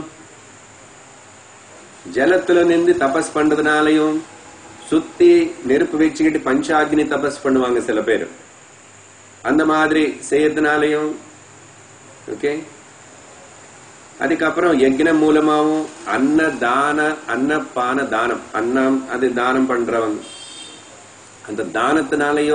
S1: ஜலத்துல நின்று தபஸ் பண்றதுனாலையும் சுத்தி நெருப்பு வச்சுக்கிட்டு பஞ்சாக்னி தபஸ் பண்ணுவாங்க சில பேர் அந்த மாதிரி செய்யறதுனாலையும் ஓகே அதுக்கப்புறம் யக்னம் மூலமாவும் அன்ன தான அன்னப்பான தானம் அன்னம் அது தானம் பண்றவங்க அந்த தானத்தினாலேயோ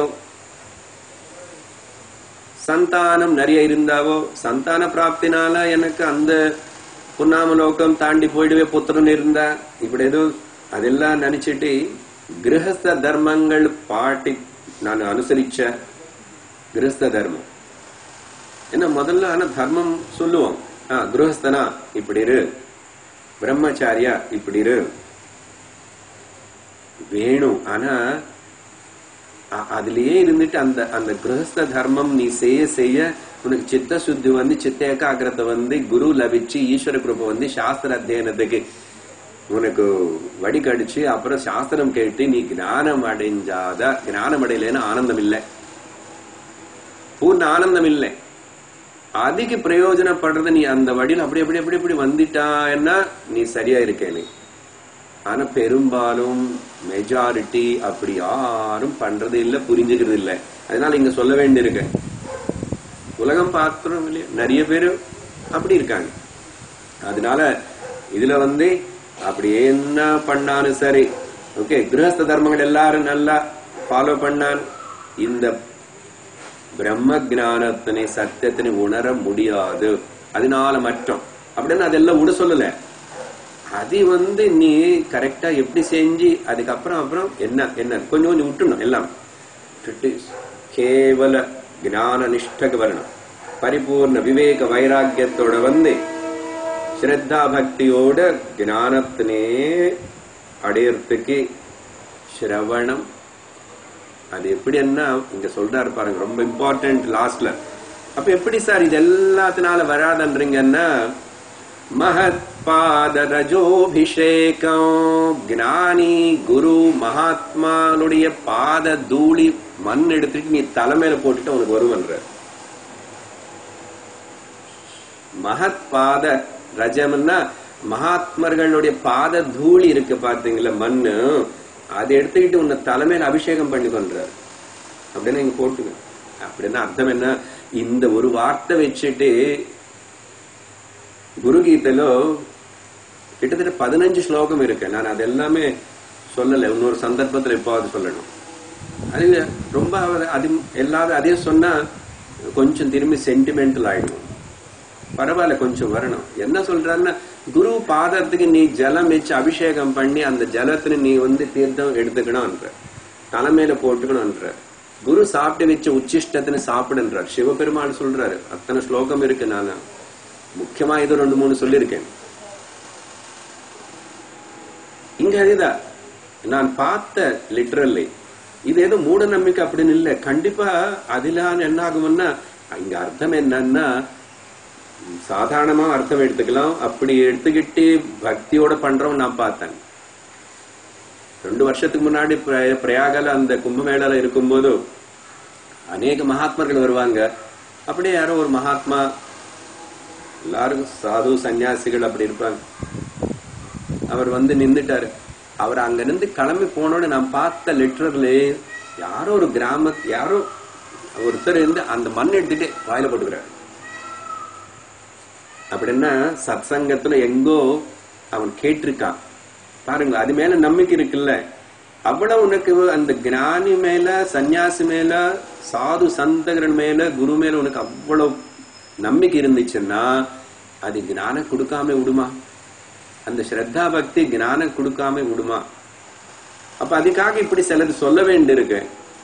S1: சந்தானம் நிறைய இருந்தாவோ சந்தான பிராப்தினால எனக்கு அந்த புன்னாமலோகம் தாண்டி போயிடுவே புத்திரன் இருந்தா இப்படி ஏதோ அதெல்லாம் நினைச்சிட்டு கிரகஸ்த தர்மங்கள் பாட்டி நான் அனுசரிச்ச கிரகஸ்த தர்மம் என்ன முதல்ல ஆனா தர்மம் சொல்லுவோம் ஆ கிரகஸ்தனா இப்படி இரு பிரம்மச்சாரியா இப்படி இரு வேணும் ஆனா அ- அதுலயே இருந்துட்டு அந்த அந்த கிரகஸ்த தர்மம் நீ செய்ய செய்ய உனக்கு சித்த சுத்தி வந்து சித்த ஏகாகிரத்தை வந்து குரு லபிச்சு ஈஸ்வர கிருபை வந்து சாஸ்திர அத்தியனத்துக்கு உனக்கு வடிகடிச்சு அப்புறம் சாஸ்திரம் கேட்டு நீ ஞானம் அடைஞ்சாத ஞானம் அடையலைன்னா ஆனந்தம் இல்லை பூர்ண ஆனந்தம் இல்லை அதுக்கு பிரயோஜனப்படுறது நீ அந்த வழியில் அப்படி அப்படி அப்படி அப்படி வந்துட்டான்னா நீ சரியா இருக்கே நீ ஆனா பெரும்பாலும் மெஜாரிட்டி அப்படி யாரும் பண்றது இல்ல புரிஞ்சுக்கிறது இல்ல அதனால இங்க சொல்ல வேண்டியிருக்கு உலகம் பார்க்கிறோம் இல்லையா நிறைய பேரு அப்படி இருக்காங்க அதனால இதுல வந்து அப்படி என்ன பண்ணாலும் சரி ஓகே கிரகஸ்த தர்மங்கள் எல்லாரும் நல்லா ஃபாலோ பண்ணான் இந்த பிரம்ம ஞானத்தினை சத்தியத்தினை உணர முடியாது அதனால மட்டும் அப்படின்னு அதெல்லாம் விட சொல்லல அது வந்து நீ கரெக்டா எப்படி செஞ்சு அதுக்கப்புறம் அப்புறம் என்ன என்ன கொஞ்சம் கொஞ்சம் விட்டுணும் எல்லாம் விட்டுட்டு கேவல ஞான நிஷ்டக வரணும் பரிபூர்ண விவேக வைராக்கியத்தோட வந்து ஸ்ரத்தா பக்தியோட ஞானத்தினே அடையறதுக்கு ஸ்ரவணம் அது எப்படி என்ன இங்க சொல்றாரு பாருங்க ரொம்ப இம்பார்ட்டன்ட் லாஸ்ட்ல அப்ப எப்படி சார் இது எல்லாத்தினால வராதன்றீங்கன்னா மகத் பாத ரஜோபிஷேகம் ஞானி குரு மகாத்மானுடைய பாத தூளி மண் எடுத்துட்டு நீ தலைமையில போட்டுட்டு உனக்கு வருவன்ற மகத் பாத ரஜம்னா மகாத்மர்களுடைய பாத தூளி இருக்கு பாத்தீங்களா மண்ணு அதை எடுத்துக்கிட்டு உன்னை தலைமையில அபிஷேகம் பண்ணி கொண்டார் அப்படின்னு இங்க போட்டுங்க அப்படின்னா அர்த்தம் என்ன இந்த ஒரு வார்த்தை வச்சுட்டு குரு கீதையிலோ கிட்டத்தட்ட பதினஞ்சு ஸ்லோகம் இருக்கு நான் அது எல்லாமே சொல்லல இன்னொரு சந்தர்ப்பத்துல எப்பாவது சொல்லணும் அது ரொம்ப அவர் அது எல்லாரும் அதே சொன்னா கொஞ்சம் திரும்பி சென்டிமெண்டல் ஆயிடும் பரவாயில்ல கொஞ்சம் வரணும் என்ன சொல்றாருன்னா குரு பாதத்துக்கு நீ ஜலம் வச்சு அபிஷேகம் பண்ணி அந்த ஜலத்துல நீ வந்து தீர்த்தம் எடுத்துக்கணும்ன்ற தலைமையில போட்டுக்கணும்ன்ற குரு சாப்பிட்டு வச்ச உச்சிஷ்டത്തിന് சாப்பிடுன்றார் சிவபெருமான் சொல்றாரு அத்தனை ஸ்லோகம் இருக்கு நான் முக்கியமா இது ரெண்டு மூணு சொல்லியிருக்கேன் இங்க அதுதான் நான் பார்த்த லிட்டரல்லி இது ஏதோ மூட நம்பிக்கை அப்படின்னு இல்ல கண்டிப்பா அதுல என்ன ஆகும்னா இங்க அர்த்தம் என்னன்னா சாதாரணமா அர்த்தம் எடுத்துக்கலாம் அப்படி எடுத்துக்கிட்டு பக்தியோட பண்றவன் நான் பார்த்தேன் ரெண்டு வருஷத்துக்கு முன்னாடி பிர- பிரயாகல அந்த கும்பமேளால இருக்கும்போது அநேக மகாத்மர்கள் வருவாங்க அப்படியே யாரோ ஒரு மகாத்மா எல்லாரும் சாது சன்னியாசிகள் அப்படி இருப்பாங்க அவர் வந்து நின்னுட்டாரு அவர் அங்க இருந்து கிளம்பி போனோட நான் பார்த்த லிட்டரர்ல யாரோ ஒரு கிராம யாரோ ஒருத்தர் இருந்து அந்த மண் எடுத்துட்டு வாயில போட்டுக்கிறாரு அப்படின்னா சத்சங்கத்துல எங்கோ அவன் கேட்டிருக்கான் பாருங்க அது மேல நம்பிக்கை இருக்குல்ல அவ்வளவு உனக்கு அந்த ஞானி மேல சன்னியாசி மேல சாது சந்தகரன் மேல குரு மேல உனக்கு அவ்வளவு நம்பிக்கை இருந்துச்சுன்னா அது ஞானம் கொடுக்காம விடுமா அந்த ஸ்ரத்தா பக்தி ஞானம் கொடுக்காம விடுமா அப்ப அதுக்காக இப்படி சிலது சொல்ல வேண்டியிருக்கு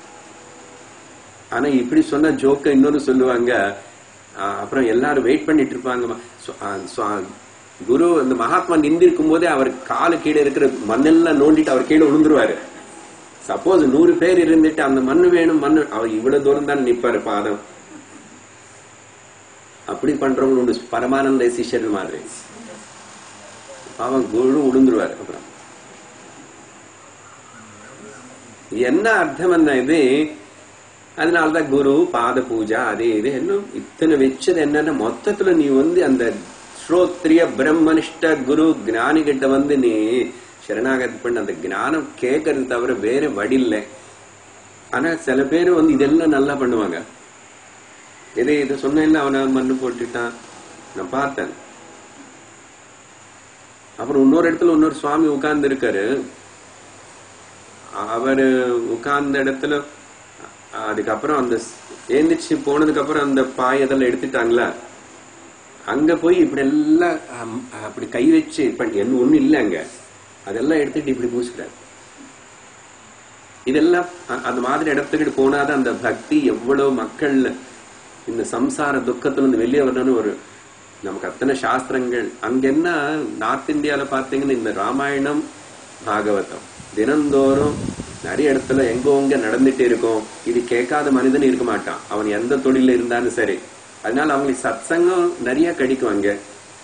S1: ஆனா இப்படி சொன்ன ஜோக்க இன்னொரு சொல்லுவாங்க ஆஹ் அப்புறம் எல்லாரும் வெயிட் பண்ணிட்டு இருப்பாங்க சு- ஆஹ் சு- ஆஹ் குரு அந்த மகாத்மா நிந்திருக்கும் போதே அவர் காலு கீழே இருக்கிற மண்ணெல்லாம் நோண்டிட்டு அவர் கீழே விழுந்துருவாரு சப்போஸ் நூறு பேர் இருந்துட்டு அந்த மண்ணு வேணும் மண்ணு அவர் இவ்வளவு தூரம் தான் நிப்பாரு பாதம் அப்படி பண்றவங்க உண்டு பரமானந்த சிஷ்யர் மாதிரி அவன் குரு விழுந்துருவாரு அப்புறம் என்ன அர்த்தம் என்ன இது அதனாலதான் குரு பாத பூஜா அது இது இன்னும் இத்தனை வச்சது என்னன்னா மொத்தத்துல நீ வந்து அந்த ஸ்ரோத்ரிய பிரம்மனிஷ்ட குரு ஞானி கிட்ட வந்து நீ சரணாகதி பண்ண அந்த ஞானம் கேட்கறது தவிர வேற வழி இல்லை ஆனா சில பேர் வந்து இதெல்லாம் நல்லா பண்ணுவாங்க எதை இதை சொன்னேன்ல அவனை மண்ணு போட்டுட்டான் நான் பார்த்தேன் அப்புறம் இன்னொரு இடத்துல இன்னொரு சுவாமி உட்கார்ந்து இருக்காரு அவரு உட்கார்ந்த இடத்துல அதுக்கப்புறம் அந்த ஏந்திரிச்சு போனதுக்கு அப்புறம் அந்த பாய் அதெல்லாம் எடுத்துட்டாங்களா அங்க போய் இப்படி எல்லாம் அம், அப்படி கை வச்சு இப்ப என்ன ஒண்ணும் இல்லை அங்க அதெல்லாம் எடுத்துட்டு இப்படி பூசிட்டாரு இதெல்லாம் அ- அந்த மாதிரி இடத்துக்கிட்டு போனாதான் அந்த பக்தி எவ்வளவு மக்கள் இந்த சம்சார துக்கத்துல இருந்து வெளியே வரணும்னு ஒரு நமக்கு அத்தனை சாஸ்திரங்கள் அங்க என்ன நார்த் இந்தியால பாத்தீங்கன்னா இந்த ராமாயணம் பாகவதம் தினந்தோறும் நிறைய இடத்துல எங்கோ இங்க நடந்துட்டே இருக்கும் இது கேட்காத மனிதன் இருக்க மாட்டான் அவன் எந்த தொழில இருந்தாலும் சரி அதனால அவங்களுக்கு சத்சங்கம் நிறைய கிடைக்கும் அங்க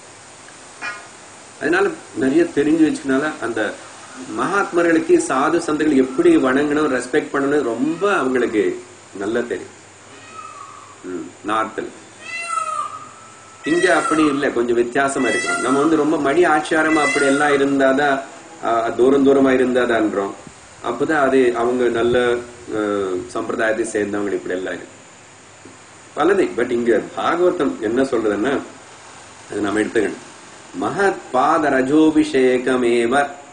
S1: அதனால நிறைய தெரிஞ்சு வச்சுக்கனால அந்த மகாத்மர்களுக்கு சாது சந்தைகள் எப்படி வணங்கணும் ரெஸ்பெக்ட் பண்ணணும் ரொம்ப அவங்களுக்கு நல்லா தெரியும் நார்த்தில் இங்க அப்படி இல்ல கொஞ்சம் வித்தியாசமா இருக்கணும் நம்ம வந்து ரொம்ப மடி ஆச்சாரமா அப்படி எல்லாம் இருந்தாதான் ஆஹ், தூரம் தூரமா இருந்தாதான்றோம் அப்பதான் அது அவங்க நல்ல ஆஹ், சம்பிரதாயத்தை சேர்ந்தவங்க இப்படி எல்லாம் இருக்கு பலது பட் இங்க பாகவதம் என்ன சொல்றதுன்னா அது நம்ம எடுத்துக்கணும் மகத் பாத ரஜோபிஷேகமேவ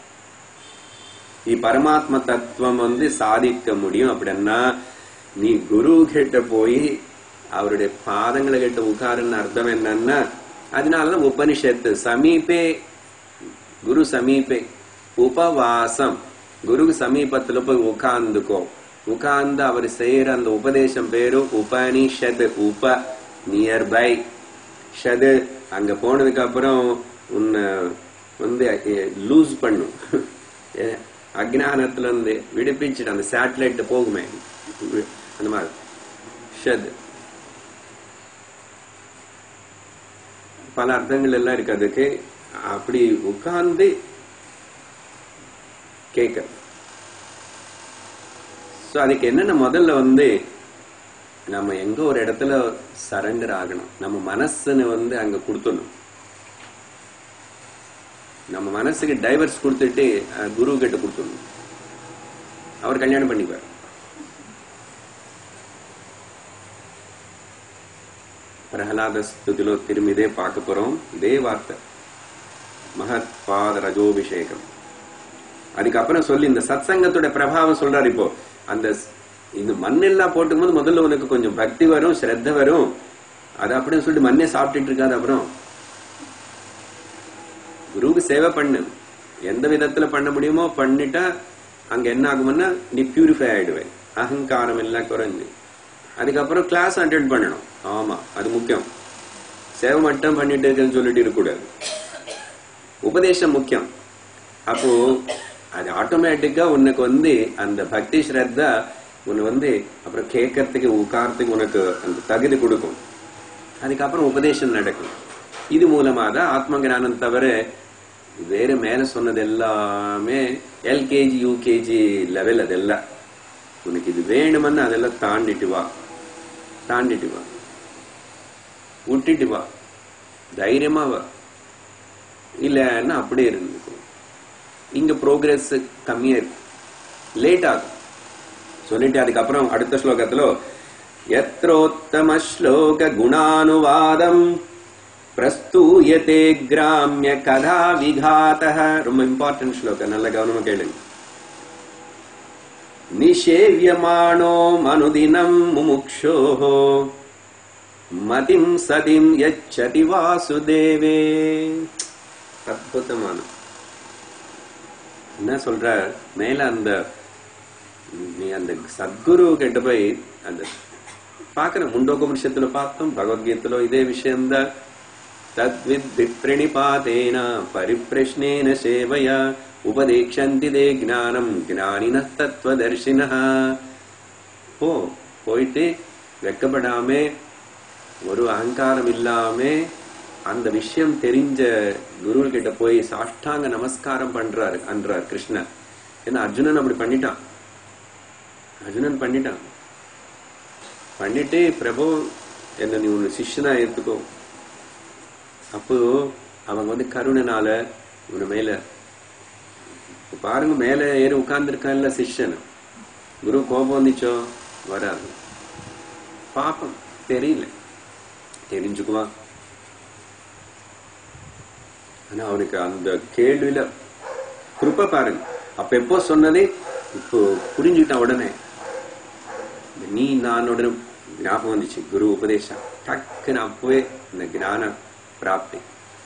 S1: ಈ பரமாத்ம தத்துவம் வந்து சாதிக்க முடியும் அப்படின்னா நீ குரு கிட்ட போய் அவருடைய பாதங்களை கிட்ட உட்காருன்னு அர்த்தம் என்னன்னா அதனாலதான் உபனிஷத்து சமீபே குரு சமீபே உபவாசம் குருக்கு சமீபத்துல போய் உட்கார்ந்துக்கோ உட்கார்ந்து அவர் செய்யற அந்த உபதேசம் பேரு உபனிஷத் உப நியர்பை ஷது அங்க போனதுக்கு அப்புறம் உன்னை வந்து லூஸ் பண்ணும் ஏ- அஜ்ஞானத்துல இருந்து விடுப்பிச்சுட்டு அந்த சேட்டலைட் போகுமே அந்த மாதிரி ஷத் பல அர்த்தங்கள் எல்லாம் இருக்கு அதுக்கு அப்படி உட்கார்ந்து கேட்க சோ அதுக்கு என்னன்னா முதல்ல வந்து நம்ம எங்க ஒரு இடத்துல சரண்டர் ஆகணும் நம்ம மனசுன்னு வந்து அங்க கொடுத்துடணும் நம்ம மனசுக்கு டைவர்ஸ் கொடுத்துட்டு அஹ், குரு கிட்ட கொடுத்துடணும் அவர் கல்யாணம் பண்ணிப்பார் பிரகலாத ஸ்துதிலோ திரும்பி இதே பார்க்க போறோம் இதே வார்த்தை மகத் பாத ரஜோபிஷேகம் அதுக்கப்புறம் சொல்லி இந்த சத்சங்கத்தோட பிரபாவம் சொல்றாரு இப்போ அந்த ஸ்- இந்த மண்ணெல்லாம் போட்டுக்கும்போது முதல்ல உனக்கு கொஞ்சம் பக்தி வரும் ஸ்ரத்த வரும் அது அப்படின்னு சொல்லிட்டு மண்ணே சாப்பிட்டுட்டு இருக்காது அப்புறம் குருவுக்கு சேவை பண்ணு எந்த விதத்துல பண்ண முடியுமோ பண்ணிட்டா அங்க என்ன ஆகும்னா நீ பியூரிஃபை ஆயிடுவேன் அகங்காரம் எல்லாம் குறைஞ்சு அதுக்கப்புறம் கிளாஸ் அட்டென்ட் பண்ணணும் ஆமா அது முக்கியம் சேவை மட்டும் பண்ணிட்டு இருக்கேன்னு சொல்லிட்டு இருக்கக்கூடாது உபதேசம் முக்கியம் அப்போ அது ஆட்டோமேட்டிக்கா உனக்கு வந்து அந்த பக்தி ஸ்ரத்தா உன்னை வந்து அப்புறம் கேட்கறதுக்கு உட்காரத்துக்கு உனக்கு அந்த தகுதி கொடுக்கும் அதுக்கப்புறம் உபதேசம் நடக்கும் இது மூலமா தான் ஆத்ம ஞானம் தவிர வேற மேல சொன்னது எல்லாமே எல்கேஜி யூகேஜி லெவல் அதெல்லாம் உனக்கு இது வேணுமென்னு அதெல்லாம் தாண்டிட்டு வா தாண்டிட்டு வா விட்டுட்டு வா தைரியமா வா இல்லைன்னா அப்படியே இருந்துக்கும் இங்க ப்ரோக்ரஸ் கம்மியா இருக்கும் லேட் ஆகும் சொல்லிட்டு அதுக்கப்புறம் அடுத்த ஸ்லோகத்துல எத்ரோத்தம ஸ்லோக குணானுவாதம் பிரஸ்தூயதே கிராமிய கதா விகாத ரொம்ப இம்பார்ட்டன்ட் ஸ்லோகம் நல்ல கவனமா கேளுங்க நிஷேவியமானோ மனுதினம் முமுக்ஷோः மதிம் சதிம் யச்சதி வாசுதேவே அற்புதமான என்ன சொல்ற மேல அந்த நீ அந்த சத்குரு கிட்ட போய் அந்த பாக்குற முண்டோபனிஷத்துல பார்த்தோம் பகவத்கீதையில இதே விஷயம்தான் தத்வித் விப்ரணிபாதேன பரிப்பிரஷ்னேன சேவையா உபதேக்ஷந்தி தே ஞானம் ஞானின தத்துவதர்ஷின போ போயிட்டு வெக்கப்படாம ஒரு அகங்காரம் இல்லாம அந்த விஷயம் தெரிஞ்ச குரு கிட்ட போய் சாஷ்டாங்க நமஸ்காரம் பண்றாரு அன்றார் கிருஷ்ணர் ஏன்னா அர்ஜுனன் அப்படி பண்ணிட்டான் அர்ஜுனன் பண்ணிட்டான் பண்ணிட்டு பிரபு என்ன நீ உன் சிஷ்யனா ஏத்துக்கோ அப்போ அவன் வந்து கருணனால உன் மேல இப்ப பாருங்க மேல ஏறி உட்கார்ந்துருக்கான்ல சிஷ்யன் குரு கோபம் வந்துச்சோ வராது பாப்பம் தெரியல தெரிஞ்சுக்குவான் ஆனா அவனுக்கு அந்த கேள்வியில கிருப்ப பாருங்க அப்ப எப்போ சொன்னதே இப்போ புரிஞ்சுக்கிட்டான் உடனே நீ நானோட ஞாபகம் வந்துச்சு குரு உபதேசம் டக்குன்னு அப்பவே இந்த ஞான பிராப்தி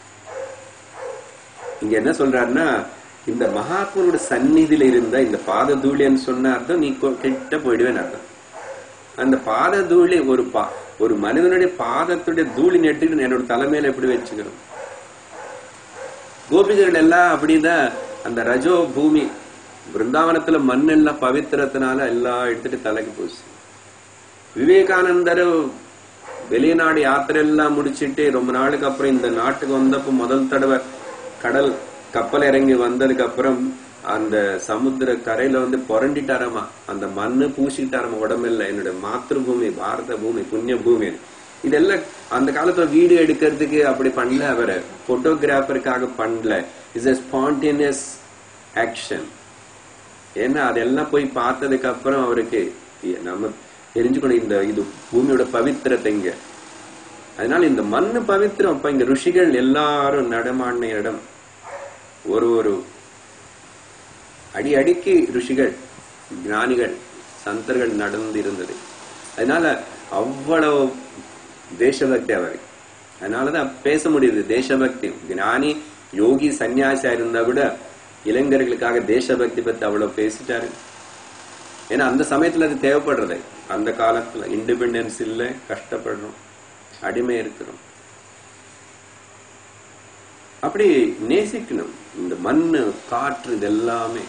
S1: இங்க என்ன சொல்றாருன்னா இந்த மகாத்மனோட சந்நிதியில இருந்த இந்த பாத தூளின்னு சொன்ன அர்த்தம் நீ கொ- கிட்ட போயிடுவேன்னு அர்த்தம் அந்த பாத தூளி ஒரு பா ஒரு மனிதனுடைய பாதத்துடைய தூளி நெட்டுட்டு என்னோட தலைமையில எப்படி வச்சுக்கிறோம் கோபிகர்கள் எல்லாம் அப்படிதான் அந்த ரஜோ பூமி பிருந்தாவனத்துல மண் எல்லாம் பவித்திரத்தினால எல்லாம் எடுத்துட்டு தலைக்கு போச்சு விவேகானந்தர் வெளிநாடு யாத்திரை எல்லாம் முடிச்சிட்டு ரொம்ப நாளுக்கு அப்புறம் இந்த நாட்டுக்கு வந்தப்போ முதல் தடவை கடல் கப்பல் இறங்கி வந்ததுக்கு அப்புறம் அந்த சமுத்திர கரையில வந்து புரண்டிட்டாராமா அந்த மண்ணு பூசிட்டாராமா உடம்புல என்னோட மாத்திருபூமி பாரத பூமி புண்ணிய பூமி இதெல்லாம் அந்த காலத்துல வீடியோ எடுக்கிறதுக்கு அப்படி பண்ணல அவரு போட்டோகிராஃபருக்காக பண்ணல இஸ் a spontaneous ஆக்ஷன் ஏன்னா அதெல்லாம் போய் பார்த்ததுக்கு அப்புறம் அவருக்கு எ- நம்ம தெரிஞ்சுக்கணும் இந்த இது பூமியோட பவித்திரத்தை இங்க அதனால இந்த மண்ணு பவித்திரம் அப்ப இங்க ருஷிகள் எல்லாரும் நடமாடின இடம் ஒரு ஒரு அடி அடிக்கு ருஷிகள் ஞானிகள் சந்தர்கள் நடந்து இருந்தது அதனால அவ்வளவு தேசபக்தி அவருக்கு அதனாலதான் பேச முடியுது தேசபக்தி ஞானி யோகி சன்னியாசியா இருந்தா கூட இளைஞர்களுக்காக தேசபக்தி பத்தி அவ்வளவு பேசிட்டாரு ஏன்னா அந்த சமயத்துல அது தேவைப்படுறது அந்த காலத்துல இண்டிபெண்டன்ஸ் இல்ல கஷ்டப்படுறோம் அடிமை இருக்கிறோம் அப்படி நேசிக்கணும் இந்த மண்ணு காற்று இது எல்லாமே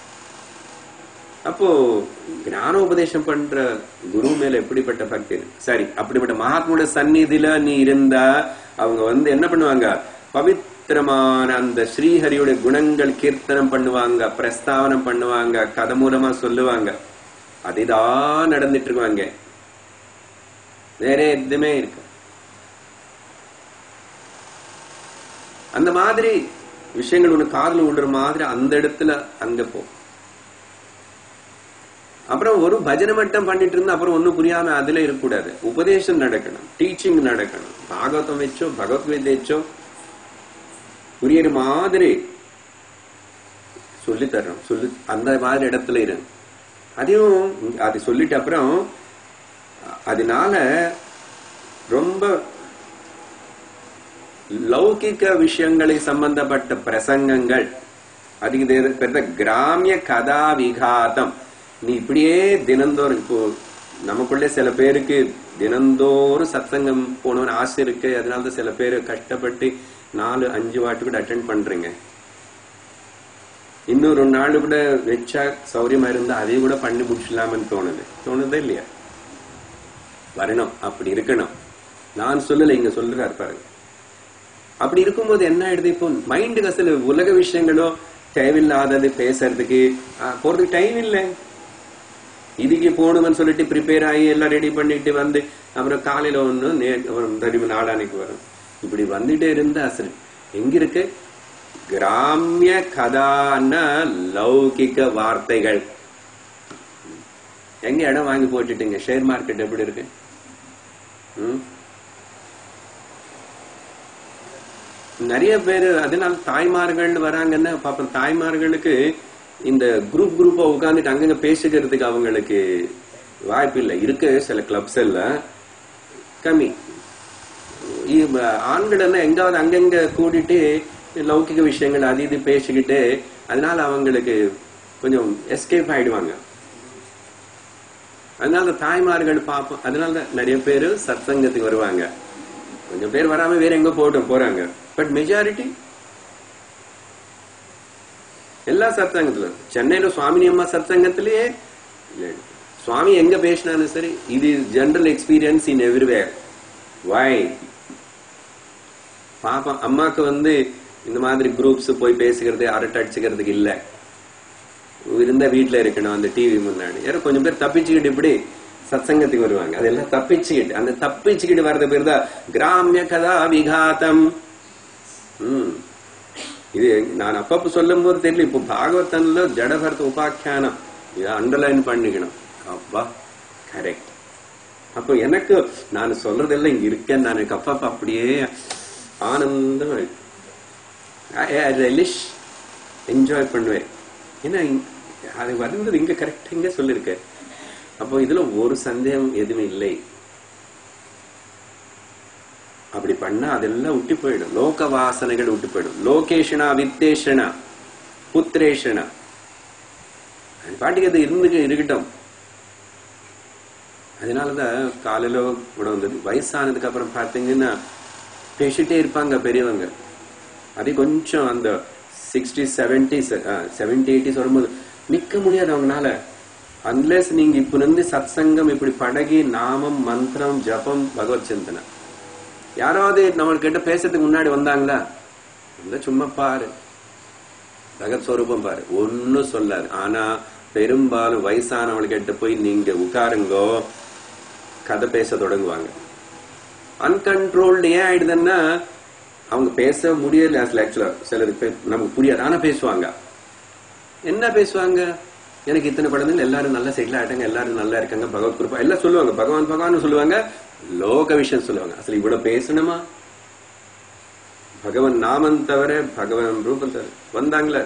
S1: அப்போ ஞானோபதேசம் பண்ற குரு மேல எப்படிப்பட்ட பக்தி இருக்கு? சரி அப்படிப்பட்ட மகாத்மோட சந்நிதியில நீ இருந்தா அவங்க வந்து என்ன பண்ணுவாங்க பவித்திரமான அந்த ஸ்ரீஹரியோட குணங்கள் கீர்த்தனம் பண்ணுவாங்க பிரஸ்தாவனம் பண்ணுவாங்க கதை மூலமா சொல்லுவாங்க அதுதான் நடந்துட்டு இருக்குவாங்க வேற எதுவுமே இருக்கு அந்த மாதிரி விஷயங்கள் உனக்கு காதுல விடுற மாதிரி அந்த இடத்துல அங்க போ அப்புறம் ஒரு பஜனை மட்டும் பண்ணிட்டு இருந்தா அப்புறம் ஒண்ணும் புரியாம அதுல இருக்கக்கூடாது உபதேசம் நடக்கணும் டீச்சிங் நடக்கணும் பாகவதம் வச்சோ பகவத்கீதை வச்சோ புரியுற மாதிரி சொல்லி தர்றோம் சொல்லி அந்த மாதிரி இடத்துல இரு அதையும் அது சொல்லிட்ட அப்புறம் அதனால ரொம்ப லௌகிக விஷயங்களை சம்பந்தப்பட்ட பிரசங்கங்கள் அதுக்கு இது பேர் தான் கிராமிய கதா விகாதம் நீ இப்படியே தினந்தோறும் இப்போ நமக்குள்ளே சில பேருக்கு தினந்தோறும் சத்சங்கம் போகணும்னு ஆசை இருக்கு அதனால தான் சில பேர் கஷ்டப்பட்டு நாலு அஞ்சு வாட்டு கூட அட்டென்ட் பண்றீங்க இன்னும் ரெண்டு நாள் கூட வச்சா சௌரியமா இருந்தா அதையும் கூட பண்ணி முடிச்சிடலாம்னு தோணுது தோணுதே இல்லையா வரணும் அப்படி இருக்கணும் நான் சொல்லல இங்க சொல்றாரு பாருங்க அப்படி இருக்கும்போது என்ன ஆயிடுது இப்போ மைண்டுக்கு அசல் உலக விஷயங்களோ தேவையில்லாதது பேசுறதுக்கு ஆஹ், போறதுக்கு டைம் இல்லை இதுக்கு போகணும்னு சொல்லிட்டு ப்ரிப்பேர் ஆகி எல்லாம் ரெடி பண்ணிட்டு வந்து அப்புறம் காலையில ஒண்ணு நே- ஒரு திரும்பி நாளானைக்கு வரும் இப்படி வந்துட்டே இருந்தா அசல் எங்க இருக்கு கிராமிய கதான லௌகிக வார்த்தைகள் எங்க இடம் வாங்கி போட்டுட்டீங்க ஷேர் மார்க்கெட் எப்படி இருக்கு ம்? நிறைய பேர் அதனால தாய்மார்கள் வராங்கன்னா பாப்போம் தாய்மார்களுக்கு இந்த குரூப் குரூப்பா உட்காந்துட்டு அங்கங்க பேசிக்கிறதுக்கு அவங்களுக்கு வாய்ப்பு இல்லை இருக்கு சில கிளப்ஸ் எல்லாம் கம்மி இ- ஆண்கள் எல்லாம் எங்காவது அங்கங்க கூட்டிட்டு லௌகிக விஷயங்கள் அது இது பேசிக்கிட்டு அதனால அவங்களுக்கு கொஞ்சம் எஸ்கேப் ஆயிடுவாங்க அதனால தாய்மார்கள் பார்ப்போம் அதனால தான் நிறைய பேர் சத்சங்கத்துக்கு வருவாங்க கொஞ்சம் பேர் வராம வேற எங்க போட்டும் போறாங்க பட் மெஜாரிட்டி எல்லா சத்சங்கத்துல சென்னையில சுவாமினி அம்மா சத்சங்கத்திலேயே இல்ல, சுவாமி எங்க பேசினாலும் சரி இது general experience in everywhere why பாப்பா அம்மாக்கு வந்து இந்த மாதிரி குரூப்ஸ் போய் பேசுகிறது அரட்டை அடிச்சுக்கிறதுக்கு இல்ல இருந்த வீட்டுல இருக்கணும் அந்த டிவி முன்னாடி யாரோ கொஞ்சம் பேர் தப்பிச்சுக்கிட்டு இப்படி சத்சங்கத்துக்கு வருவாங்க அதெல்லாம் தப்பிச்சுக்கிட்டு அந்த தப்பிச்சுக்கிட்டு வர்றது பேர் தான் கிராமிய கதா விகாதம் ம் இது நான் அப்பப்ப சொல்லும் போது தெரியல இப்போ பாகவதன்ல ஜடபரத உபாக்கியானம் இதை அண்டர்லைன் பண்ணிக்கணும் அப்பா கரெக்ட் அப்போ எனக்கு நான் சொல்றதெல்லாம் இங்க இருக்கேன் நான் எனக்கு அப்பப்ப அப்படியே ஆனந்தமா ரிலிஷ் என்ஜாய் பண்ணுவேன் ஏன்னா இங்க- அது வந்தது இங்க கரெக்ட் இங்க சொல்லிருக்க அப்போ இதுல ஒரு சந்தேகம் எதுவுமே இல்லை அப்படி பண்ணா அதெல்லாம் விட்டு போயிடும் லோக வாசனைகள் விட்டு போயிடும் லோகேஷனா வித்தேஷனா புத்திரேஷனா அது பாட்டுக்கு அது இருந்து இருக்கட்டும் அதனாலதான் காலையில கூட வந்தது வயசானதுக்கு அப்புறம் பார்த்தீங்கன்னா பேசிட்டே இருப்பாங்க பெரியவங்க அது கொஞ்சம் அந்த சிக்ஸ்டி செவன்டிஸ் செவன்டி எயிட்டிஸ் வரும்போது நிக்க முடியாது அவங்கனால அன்லெஸ் நீங்க இப்ப இருந்து சத்சங்கம் இப்படி பழகி நாமம் மந்திரம் ஜபம் பகவத் சிந்தனை யாராவது நம்ம கிட்ட பேசுறதுக்கு முன்னாடி வந்தாங்களா இந்த சும்மா பாரு பகத் ஸ்வரூபம் பாரு ஒன்னும் சொல்லாது ஆனா பெரும்பாலும் வயசானவங்க கிட்ட போய் நீங்க உட்காருங்கோ கதை பேச தொடங்குவாங்க அன்கன்ட்ரோல்டு ஏன் ஆயிடுதுன்னா அவங்க பேச முடியல ஆக்சுவலா சிலருக்கு பே- நமக்கு புரியாது ஆனா பேசுவாங்க என்ன பேசுவாங்க எனக்கு இத்தனை குழந்தைங்க எல்லாரும் நல்லா செட்டில் ஆயிட்டாங்க எல்லாரும் நல்லா இருக்காங்க பகவத் குருப்பா எல்லாம் சொல்லுவாங்க பகவான் பகவான் சொல்லுவாங்க லோக விஷயம் சொல்லுவாங்க அசல் இவ்வளவு பேசணுமா பகவன் நாமம் தவிர பகவன் ரூபம் தவிர வந்தாங்களே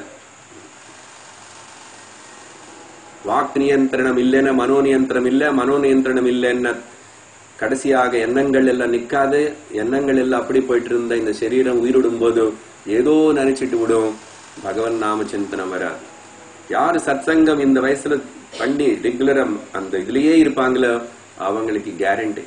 S1: வாக் நியந்திரணம் இல்லைன்னா மனோ நியந்திரம் இல்ல மனோ நியந்திரணம் இல்லைன்னா கடைசியாக எண்ணங்கள் எல்லாம் நிக்காது எண்ணங்கள் எல்லாம் அப்படி போயிட்டு இருந்த இந்த சரீரம் உயிரிடும் போது ஏதோ நினைச்சிட்டு விடும் பகவன் நாம சிந்தனம் வராது யாரு சத்சங்கம் இந்த வயசுல பண்ணி ரெகுலரா அந்த இதுலயே இருப்பாங்களோ அவங்களுக்கு கேரண்டி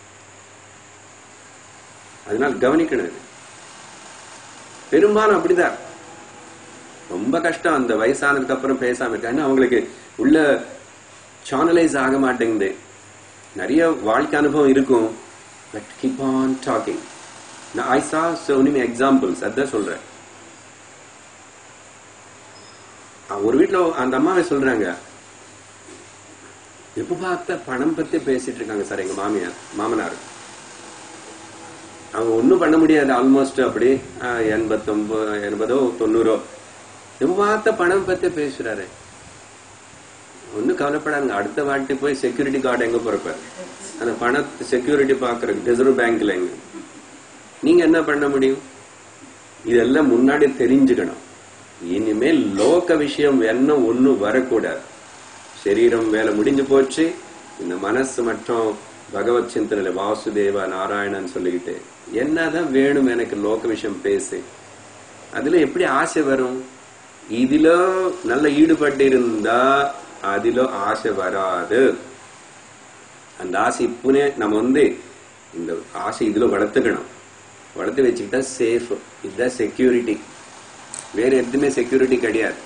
S1: அதனால கவனிக்கணும் இது. பெரும்பாலும் அப்படிதான் ரொம்ப கஷ்டம் அந்த வயசானதுக்கு அப்புறம் பேசாம இருக்காங்க அவங்களுக்கு உள்ள சானலைஸ் ஆக மாட்டேங்குது நிறைய வாழ்க்கை அனுபவம் இருக்கும் பட் கீப் ஆன் டாக்கிங் நான் ஐ சா so many எக்ஸாம்பிள்ஸ் அதான் சொல்றேன் அஹ் ஒரு வீட்ல அந்த அம்மாவை சொல்றாங்க எப்ப பார்த்த பணம் பத்தி பேசிட்டு இருக்காங்க சார் எங்க மாமியார் மாமனார் அவங்க ஒண்ணும் பண்ண முடியாது ஆல்மோஸ்ட் அப்படி அஹ், எண்பத்தொன்பது எண்பதோ தொண்ணூறோ எப்ப பார்த்த பணம் பத்தி பேசுறாரு ஒன்னும் கவலைப்படாதுங்க அடுத்த வாட்டி போய் செக்யூரிட்டி கார்டு எங்க போறப்பாரு அந்த பணத்தை செக்யூரிட்டி பாக்குறதுக்கு ரிசர்வ் பேங்க்ல எங்க நீங்க என்ன பண்ண முடியும் இதெல்லாம் முன்னாடி தெரிஞ்சுக்கணும் இனிமேல் லோக விஷயம் என்ன ஒண்ணும் வரக்கூடாது சரீரம் வேலை முடிஞ்சு போச்சு இந்த மனசு மட்டும் பகவத் சிந்தனையில வாசுதேவா நாராயணன் சொல்லிக்கிட்டு என்னதான் வேணும் எனக்கு லோக விஷயம் பேசு அதுல எப்படி ஆசை வரும் இதுல நல்ல ஈடுபட்டு இருந்தா அதுல ஆசை வராது அந்த ஆசை இப்பனே நம்ம வந்து இந்த ஆசை இதுல வளர்த்துக்கணும் வளர்த்து வச்சுக்கிட்டா சேஃப் இதுதான் செக்யூரிட்டி வேற எதுவுமே செக்யூரிட்டி கிடையாது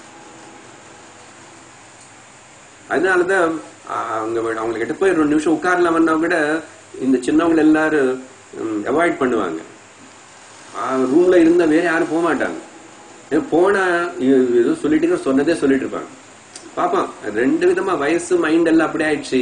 S1: அதனாலதான் ஆஹ், அவங்க அவங்க கிட்ட போய் ரெண்டு நிமிஷம் உட்காரலாமன்னா கூட இந்த சின்னவங்க எல்லாரும் அவாய்ட் பண்ணுவாங்க ரூம்ல இருந்தா வேற யாரும் போக மாட்டாங்க ஏன் போனா இ- ஏதோ சொல்லிட்டு இருக்க, சொன்னதே சொல்லிட்டு இருப்பாங்க பாப்போம் ரெண்டு விதமா வயசு மைண்ட் எல்லாம் அப்படி ஆயிடுச்சு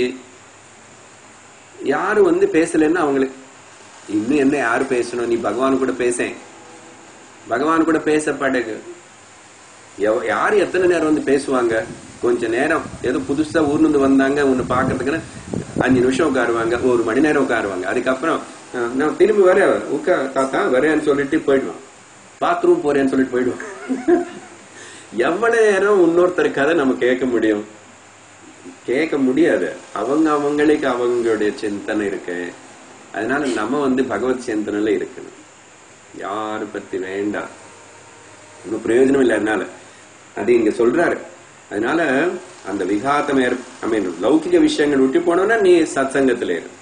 S1: யாரும் வந்து பேசலன்னா அவங்களுக்கு இன்னும் என்ன யாரு பேசணும் நீ பகவான் கூட பேசேன் பகவான் கூட பேச படகு எவ- யாரு எத்தனை நேரம் வந்து பேசுவாங்க கொஞ்ச நேரம் ஏதோ புதுசா ஊர்ல இருந்து வந்தாங்க ஒண்ணு பாக்குறதுக்குன்னு அஞ்சு நிமிஷம் உட்காருவாங்க ஒரு மணி நேரம் உட்காருவாங்க அதுக்கப்புறம் அஹ், நான் திரும்பி வரேன் உட்கா தாத்தா வரேன்னு சொல்லிட்டு போயிடுவான் பாத்ரூம் போறேன்னு சொல்லிட்டு போயிடுவான் எவ்வளவு நேரம் இன்னொருத்தர் கதை நம்ம கேட்க முடியும் கேட்க முடியாது அவங்க அவங்களுக்கு அவங்களுடைய சிந்தனை இருக்கு அதனால நம்ம வந்து பகவத் சிந்தனையில இருக்கணும் யாரு பத்தி வேண்டாம் ஒன்றும் பிரயோஜனம் இல்லை அதனால அது இங்க சொல்றாரு அதனால அந்த விகாத்தம் ஏற் ஐ மீன் லௌகிக விஷயங்கள் விட்டு போனோம்னா நீ சத்சங்கத்துல இரு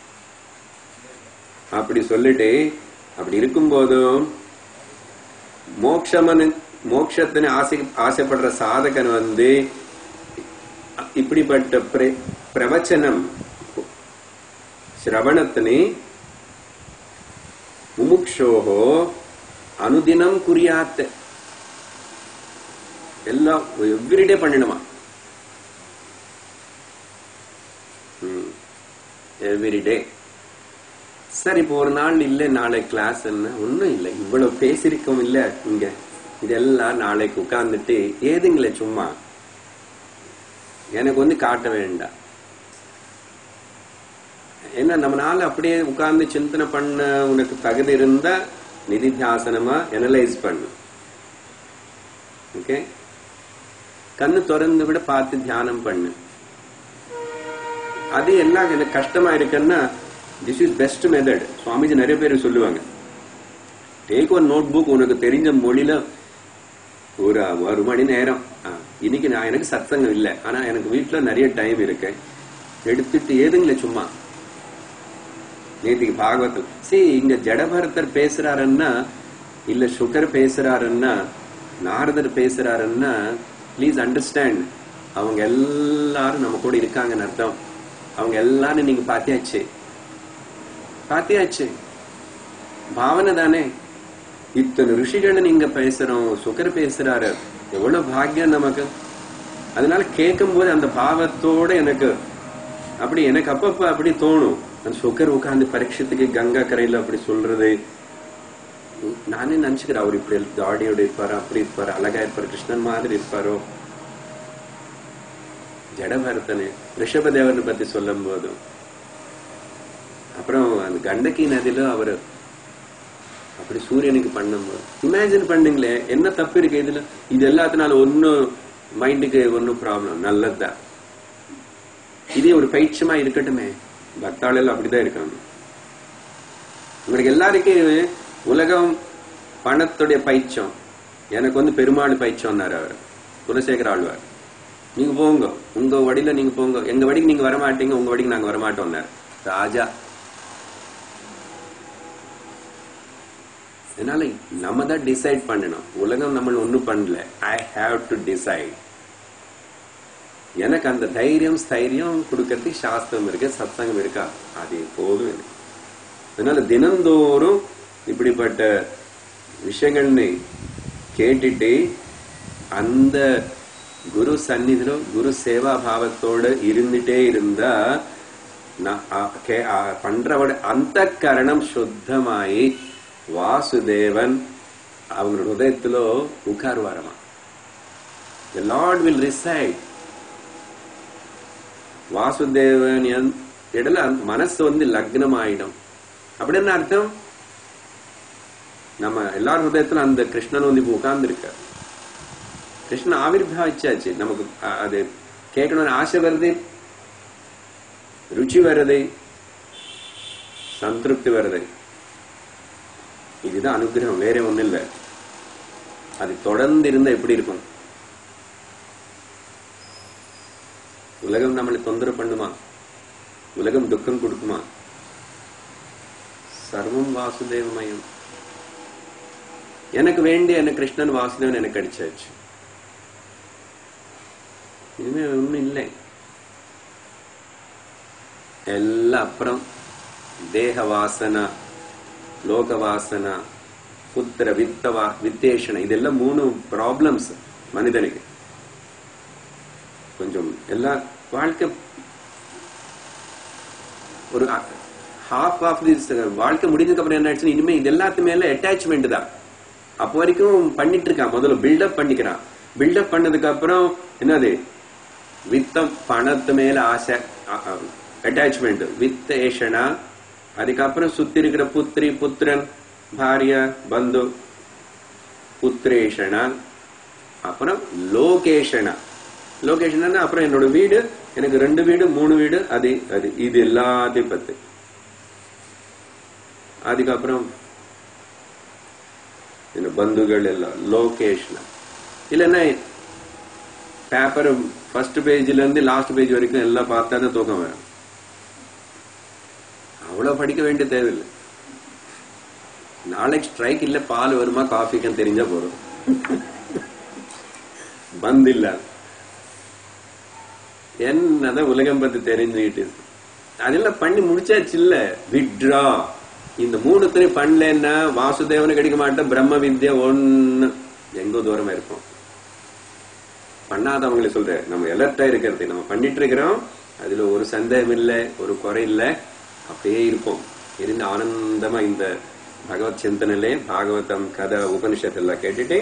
S1: அப்படி சொல்லிட்டு அப்படி இருக்கும்போதும் மோட்சமனு மோட்சத்தின ஆசை ஆசைப்படுற சாதகன் வந்து இப்படிப்பட்ட பிர- பிரவச்சனம் சிரவணத்தினே முமுக்ஷோகோ அனுதினம் குறியாத்த எல்லாம் எவ்ரிடே பண்ணிடுமா எவ்ரிடே சார் இப்போ ஒரு நாள் இல்ல நாளை கிளாஸ் என்ன ஒண்ணும் இல்லை இவ்வளவு பேசிருக்கோம் இல்ல இங்க இதெல்லாம் நாளைக்கு உட்கார்ந்துட்டு ஏதுங்களே சும்மா எனக்கு வந்து காட்ட வேண்டாம் ஏன்னா நம்மளால அப்படியே உட்கார்ந்து சிந்தனை பண்ண உனக்கு தகுதி இருந்தா நிதித்தியாசனமா எனலைஸ் பண்ணு ஓகே கண்ணு திறந்து விட பார்த்து தியானம் பண்ணு அது எல்லாம் எனக்கு கஷ்டமா இருக்குன்னா this is best method Swamiji நிறைய பேர் சொல்லுவாங்க டேக் ஒரு நோட் புக் உனக்கு தெரிஞ்ச மொழியில ஒரு ஒரு மணி நேரம் ஆ, இன்னைக்கு நான் எனக்கு சத்சங்கம் இல்லை ஆனா எனக்கு வீட்டுல நிறைய டைம் இருக்கு எடுத்துட்டு ஏதுங்களே சும்மா நேத்திக்கு பாகவதம் சரி இங்க ஜடபரதர் பேசுறாருன்னா இல்ல சுகர் பேசுறாருன்னா நாரதர் பேசுறாருன்னா ப்ளீஸ் அண்டர்ஸ்டாண்ட் அவங்க எல்லாரும் நம்ம கூட இருக்காங்கன்னு அர்த்தம் அவங்க எல்லாரும் நீங்க பாத்தியாச்சு பாத்தியாச்சு பாவனை தானே இத்தனை ரிஷிகளை நீங்க பேசுறோம் சுகர் பேசுறாரு எவ்வளவு பாக்கியம் நமக்கு அதனால கேட்கும் போது அந்த பாவத்தோட எனக்கு அப்படி எனக்கு அப்பப்ப அப்படி தோணும் அந்த சுகர் உட்கார்ந்து பரீட்சத்துக்கு கங்கா கரையில அப்படி சொல்றது நானே நினைச்சுக்கிறேன் அவர் இப்படி தாடியோட இருப்பாரு அப்படி இருப்பாரு அழகா இருப்பாரு கிருஷ்ணன் மாதிரி இருப்பாரோ ஜடபரதனு ரிஷபதேவனை பத்தி சொல்லும் போதும் அப்புறம் அந்த கண்டகி நதியில அவர் அப்படி சூரியனுக்கு பண்ணும்போது இமேஜின் பண்ணுங்களே என்ன தப்பு இருக்கு இதுல இது எல்லாத்தினால ஒன்னும் மைண்டுக்கு ஒன்னும் ப்ராப்ளம் நல்லதுதான் இதே ஒரு பயிற்சியமா இருக்கட்டுமே பக்தாளெல்லாம் அப்படிதான் இருக்காங்க உங்களுக்கு எல்லாருக்கும் உலகம் பணத்துடைய பைச்சம் எனக்கு வந்து பெருமாள் பைச்சம்னாரு அவர் குலசேகர ஆழ்வார் நீங்க போங்க உங்க வடியில நீங்க போங்க எங்க வடிக்கு நீங்க வரமாட்டீங்க உங்க வடிக்கு நாங்க வரமாட்டோம்னார் ராஜா அதனால நம்ம தான் டிசைட் பண்ணணும் உலகம் நம்ம ஒண்ணும் பண்ணல ஐ ஹாவ் டு டிசைட் எனக்கு அந்த தைரியம் ஸ்தைரியம் கொடுக்கறதுக்கு சாஸ்திரம் இருக்கு சத்சங்கம் இருக்கா அது போதும் எனக்கு அதனால தினந்தோறும் இப்படிப்பட்ட விஷயங்கள்னு கேட்டுட்டு அந்த குரு சந்நிதியில குரு சேவா பாவத்தோட இருந்துட்டே இருந்தா நான் ஆ- கே- ஆ, பண்றவோட அந்த கரணம் சுத்தமாயி வாசுதேவன் அவங்களோட ஹுதயத்துல உட்காருவாரமா The Lord will reside. Vasudevan என்- இடல அந்த மனசு வந்து லக்னம் ஆயிடும் அப்படின்னு அர்த்தம் நம்ம எல்லார் ஹிருதயத்துல அந்த கிருஷ்ணன் வந்து இப்போ உட்கார்ந்துருக்கார் கிருஷ்ணன் ஆவிர்வாவிச்சாச்சு நமக்கு அ- அது கேட்கணும்னு ஆசை வருது ருச்சி வருது சந்திருப்தி வருது இதுதான் அனுகிரகம் வேற ஒண்ணும் இல்லை அது தொடர்ந்து இருந்தா எப்படி இருக்கும் உலகம் நம்மளை தொந்தரவு பண்ணுமா உலகம் துக்கம் கொடுக்குமா சர்வம் வாசுதேவமயம் எனக்கு வேண்டிய என்ன கிருஷ்ணன் வாசுதேவன் எனக்கு அடிச்சாச்சு இனிமே ஒண்ணும் இல்லை எல்லாம் அப்புறம் தேக வாசனா லோக வாசனா புத்திர வித்தவா வித்தேஷன இதெல்லாம் மூணு ப்ராப்ளம்ஸ் மனிதனுக்கு கொஞ்சம் எல்லா வாழ்க்கை ஒரு ஹாஃப் ஆஃப் திஸ் வாழ்க்கை முடிஞ்சதுக்கு அப்புறம் என்ன ஆயிடுச்சுன்னா இனிமே இது எல்லாத்து மேல அட்டாச்மெண்ட் தான் அப்போ வரைக்கும் பண்ணிட்டு இருக்கான் முதல்ல பில்டப் பண்ணிக்கிறான் பில்டப் பண்ணதுக்கு அப்புறம் என்னது வித்தம் பணத்து மேல ஆசை அட்டாச்மெண்ட் வித்த ஏஷனா அதுக்கப்புறம் சுத்தி இருக்கிற புத்திரி புத்திரன் பாரிய பந்து புத்திரேஷனா அப்புறம் லோகேஷனா லோகேஷனா அப்புறம் என்னோட வீடு எனக்கு ரெண்டு வீடு மூணு வீடு அது அது இது எல்லாத்தையும் பத்து அதுக்கப்புறம் இந்த பந்துகள் எல்லாம் லோகேஷன் இல்லைன்னா பேப்பர் ஃபர்ஸ்ட் பேஜ்ல இருந்து லாஸ்ட் பேஜ் வரைக்கும் எல்லாம் பார்த்தா தான் தூக்கம் வரும் அவ்வளவு படிக்க வேண்டிய தேவையில்லை நாளைக்கு ஸ்ட்ரைக் இல்ல பால் வருமா காஃபிக்கும் தெரிஞ்சா போதும் பந்த் இல்ல என்னதான் உலகம் பத்தி தெரிஞ்சுக்கிட்டு அதெல்லாம் பண்ணி முடிச்சாச்சு இல்ல விட்ரா இந்த மூணுத்தையும் பண்ணலன்னா வாசுதேவனு கிடைக்க மாட்டேன் பிரம்ம வித்யா ஒண்ணு எங்கோ தூரமா இருப்போம் பண்ணாதவங்களை சொல்றேன் நம்ம எலர்ட்டா இருக்கிறது நம்ம பண்ணிட்டு இருக்கிறோம் அதுல ஒரு சந்தேகம் இல்லை ஒரு குறை இல்லை அப்படியே இருப்போம் இருந்து ஆனந்தமா இந்த பகவத் சிந்தனையிலே பாகவதம் கதை உபனிஷத் எல்லாம் கேட்டுட்டு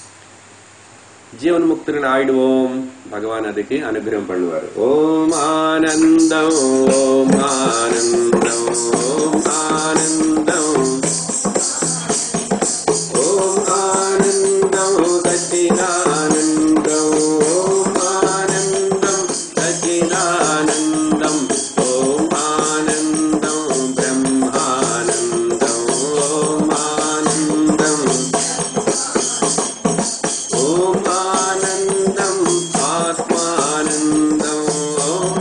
S1: ஜீவன் முக்தர்கள் ஆயிடுவோம் பகவான் அதுக்கு அனுகிரகம் பண்ணுவார் ஓம் ஆனந்தம் ஓம் ஆனந்தம் ஓம் ஆனந்தம் ஓம் ஆனந்தம் சச்சிதானந்தம் ஓம் ஆனந்தம் சச்சிதானந்தம் ஓம் ஆனந்தம் பிரம்மானந்தம் ஓம் ஆனந்தம் ஓம் ஆனந்தம் ஆத்மானந்தம் ஓம்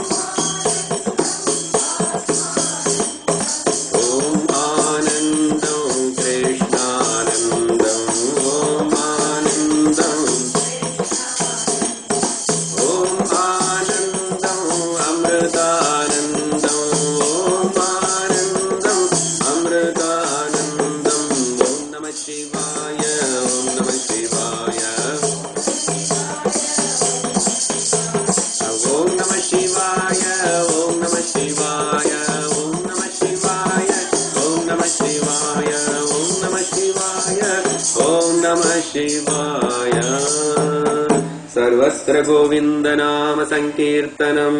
S1: ஓம் ஆனந்தம் கிருஷ்ணானந்தம் ஓம் ஆனந்தம் ஓம் ஆனந்தம் அமிர்தானந்தம் ஓம் ஆனந்தம் அமிர்தானந்தம் ஓம் நம சிவாய ஓம் நம சிவாய ஓம் நம சிவாய ஓம் நம சிவாய ஓம் நம சிவாய ஓம் நம சிவாய ஓம் நம சிவாய ஓம் நம சிவாய सर्वत्र गोविन्दनाम सङ्कीर्तनम्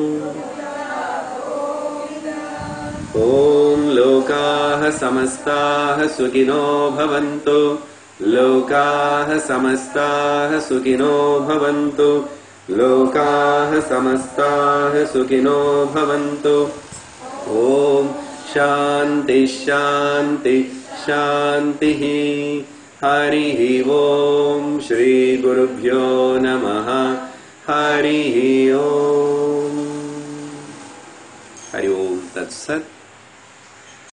S1: ॐ लोकाः समस्ताः सुखिनो भवन्तु लोकाः समस्ताः सुखिनो भवन्तु लोकाः समस्ताः सुखिनो भवन्तु ॐ शान्ति शान्ति शान्तिः हरिः ॐ श्रीगुरुभ्यो नमः हरिः ॐ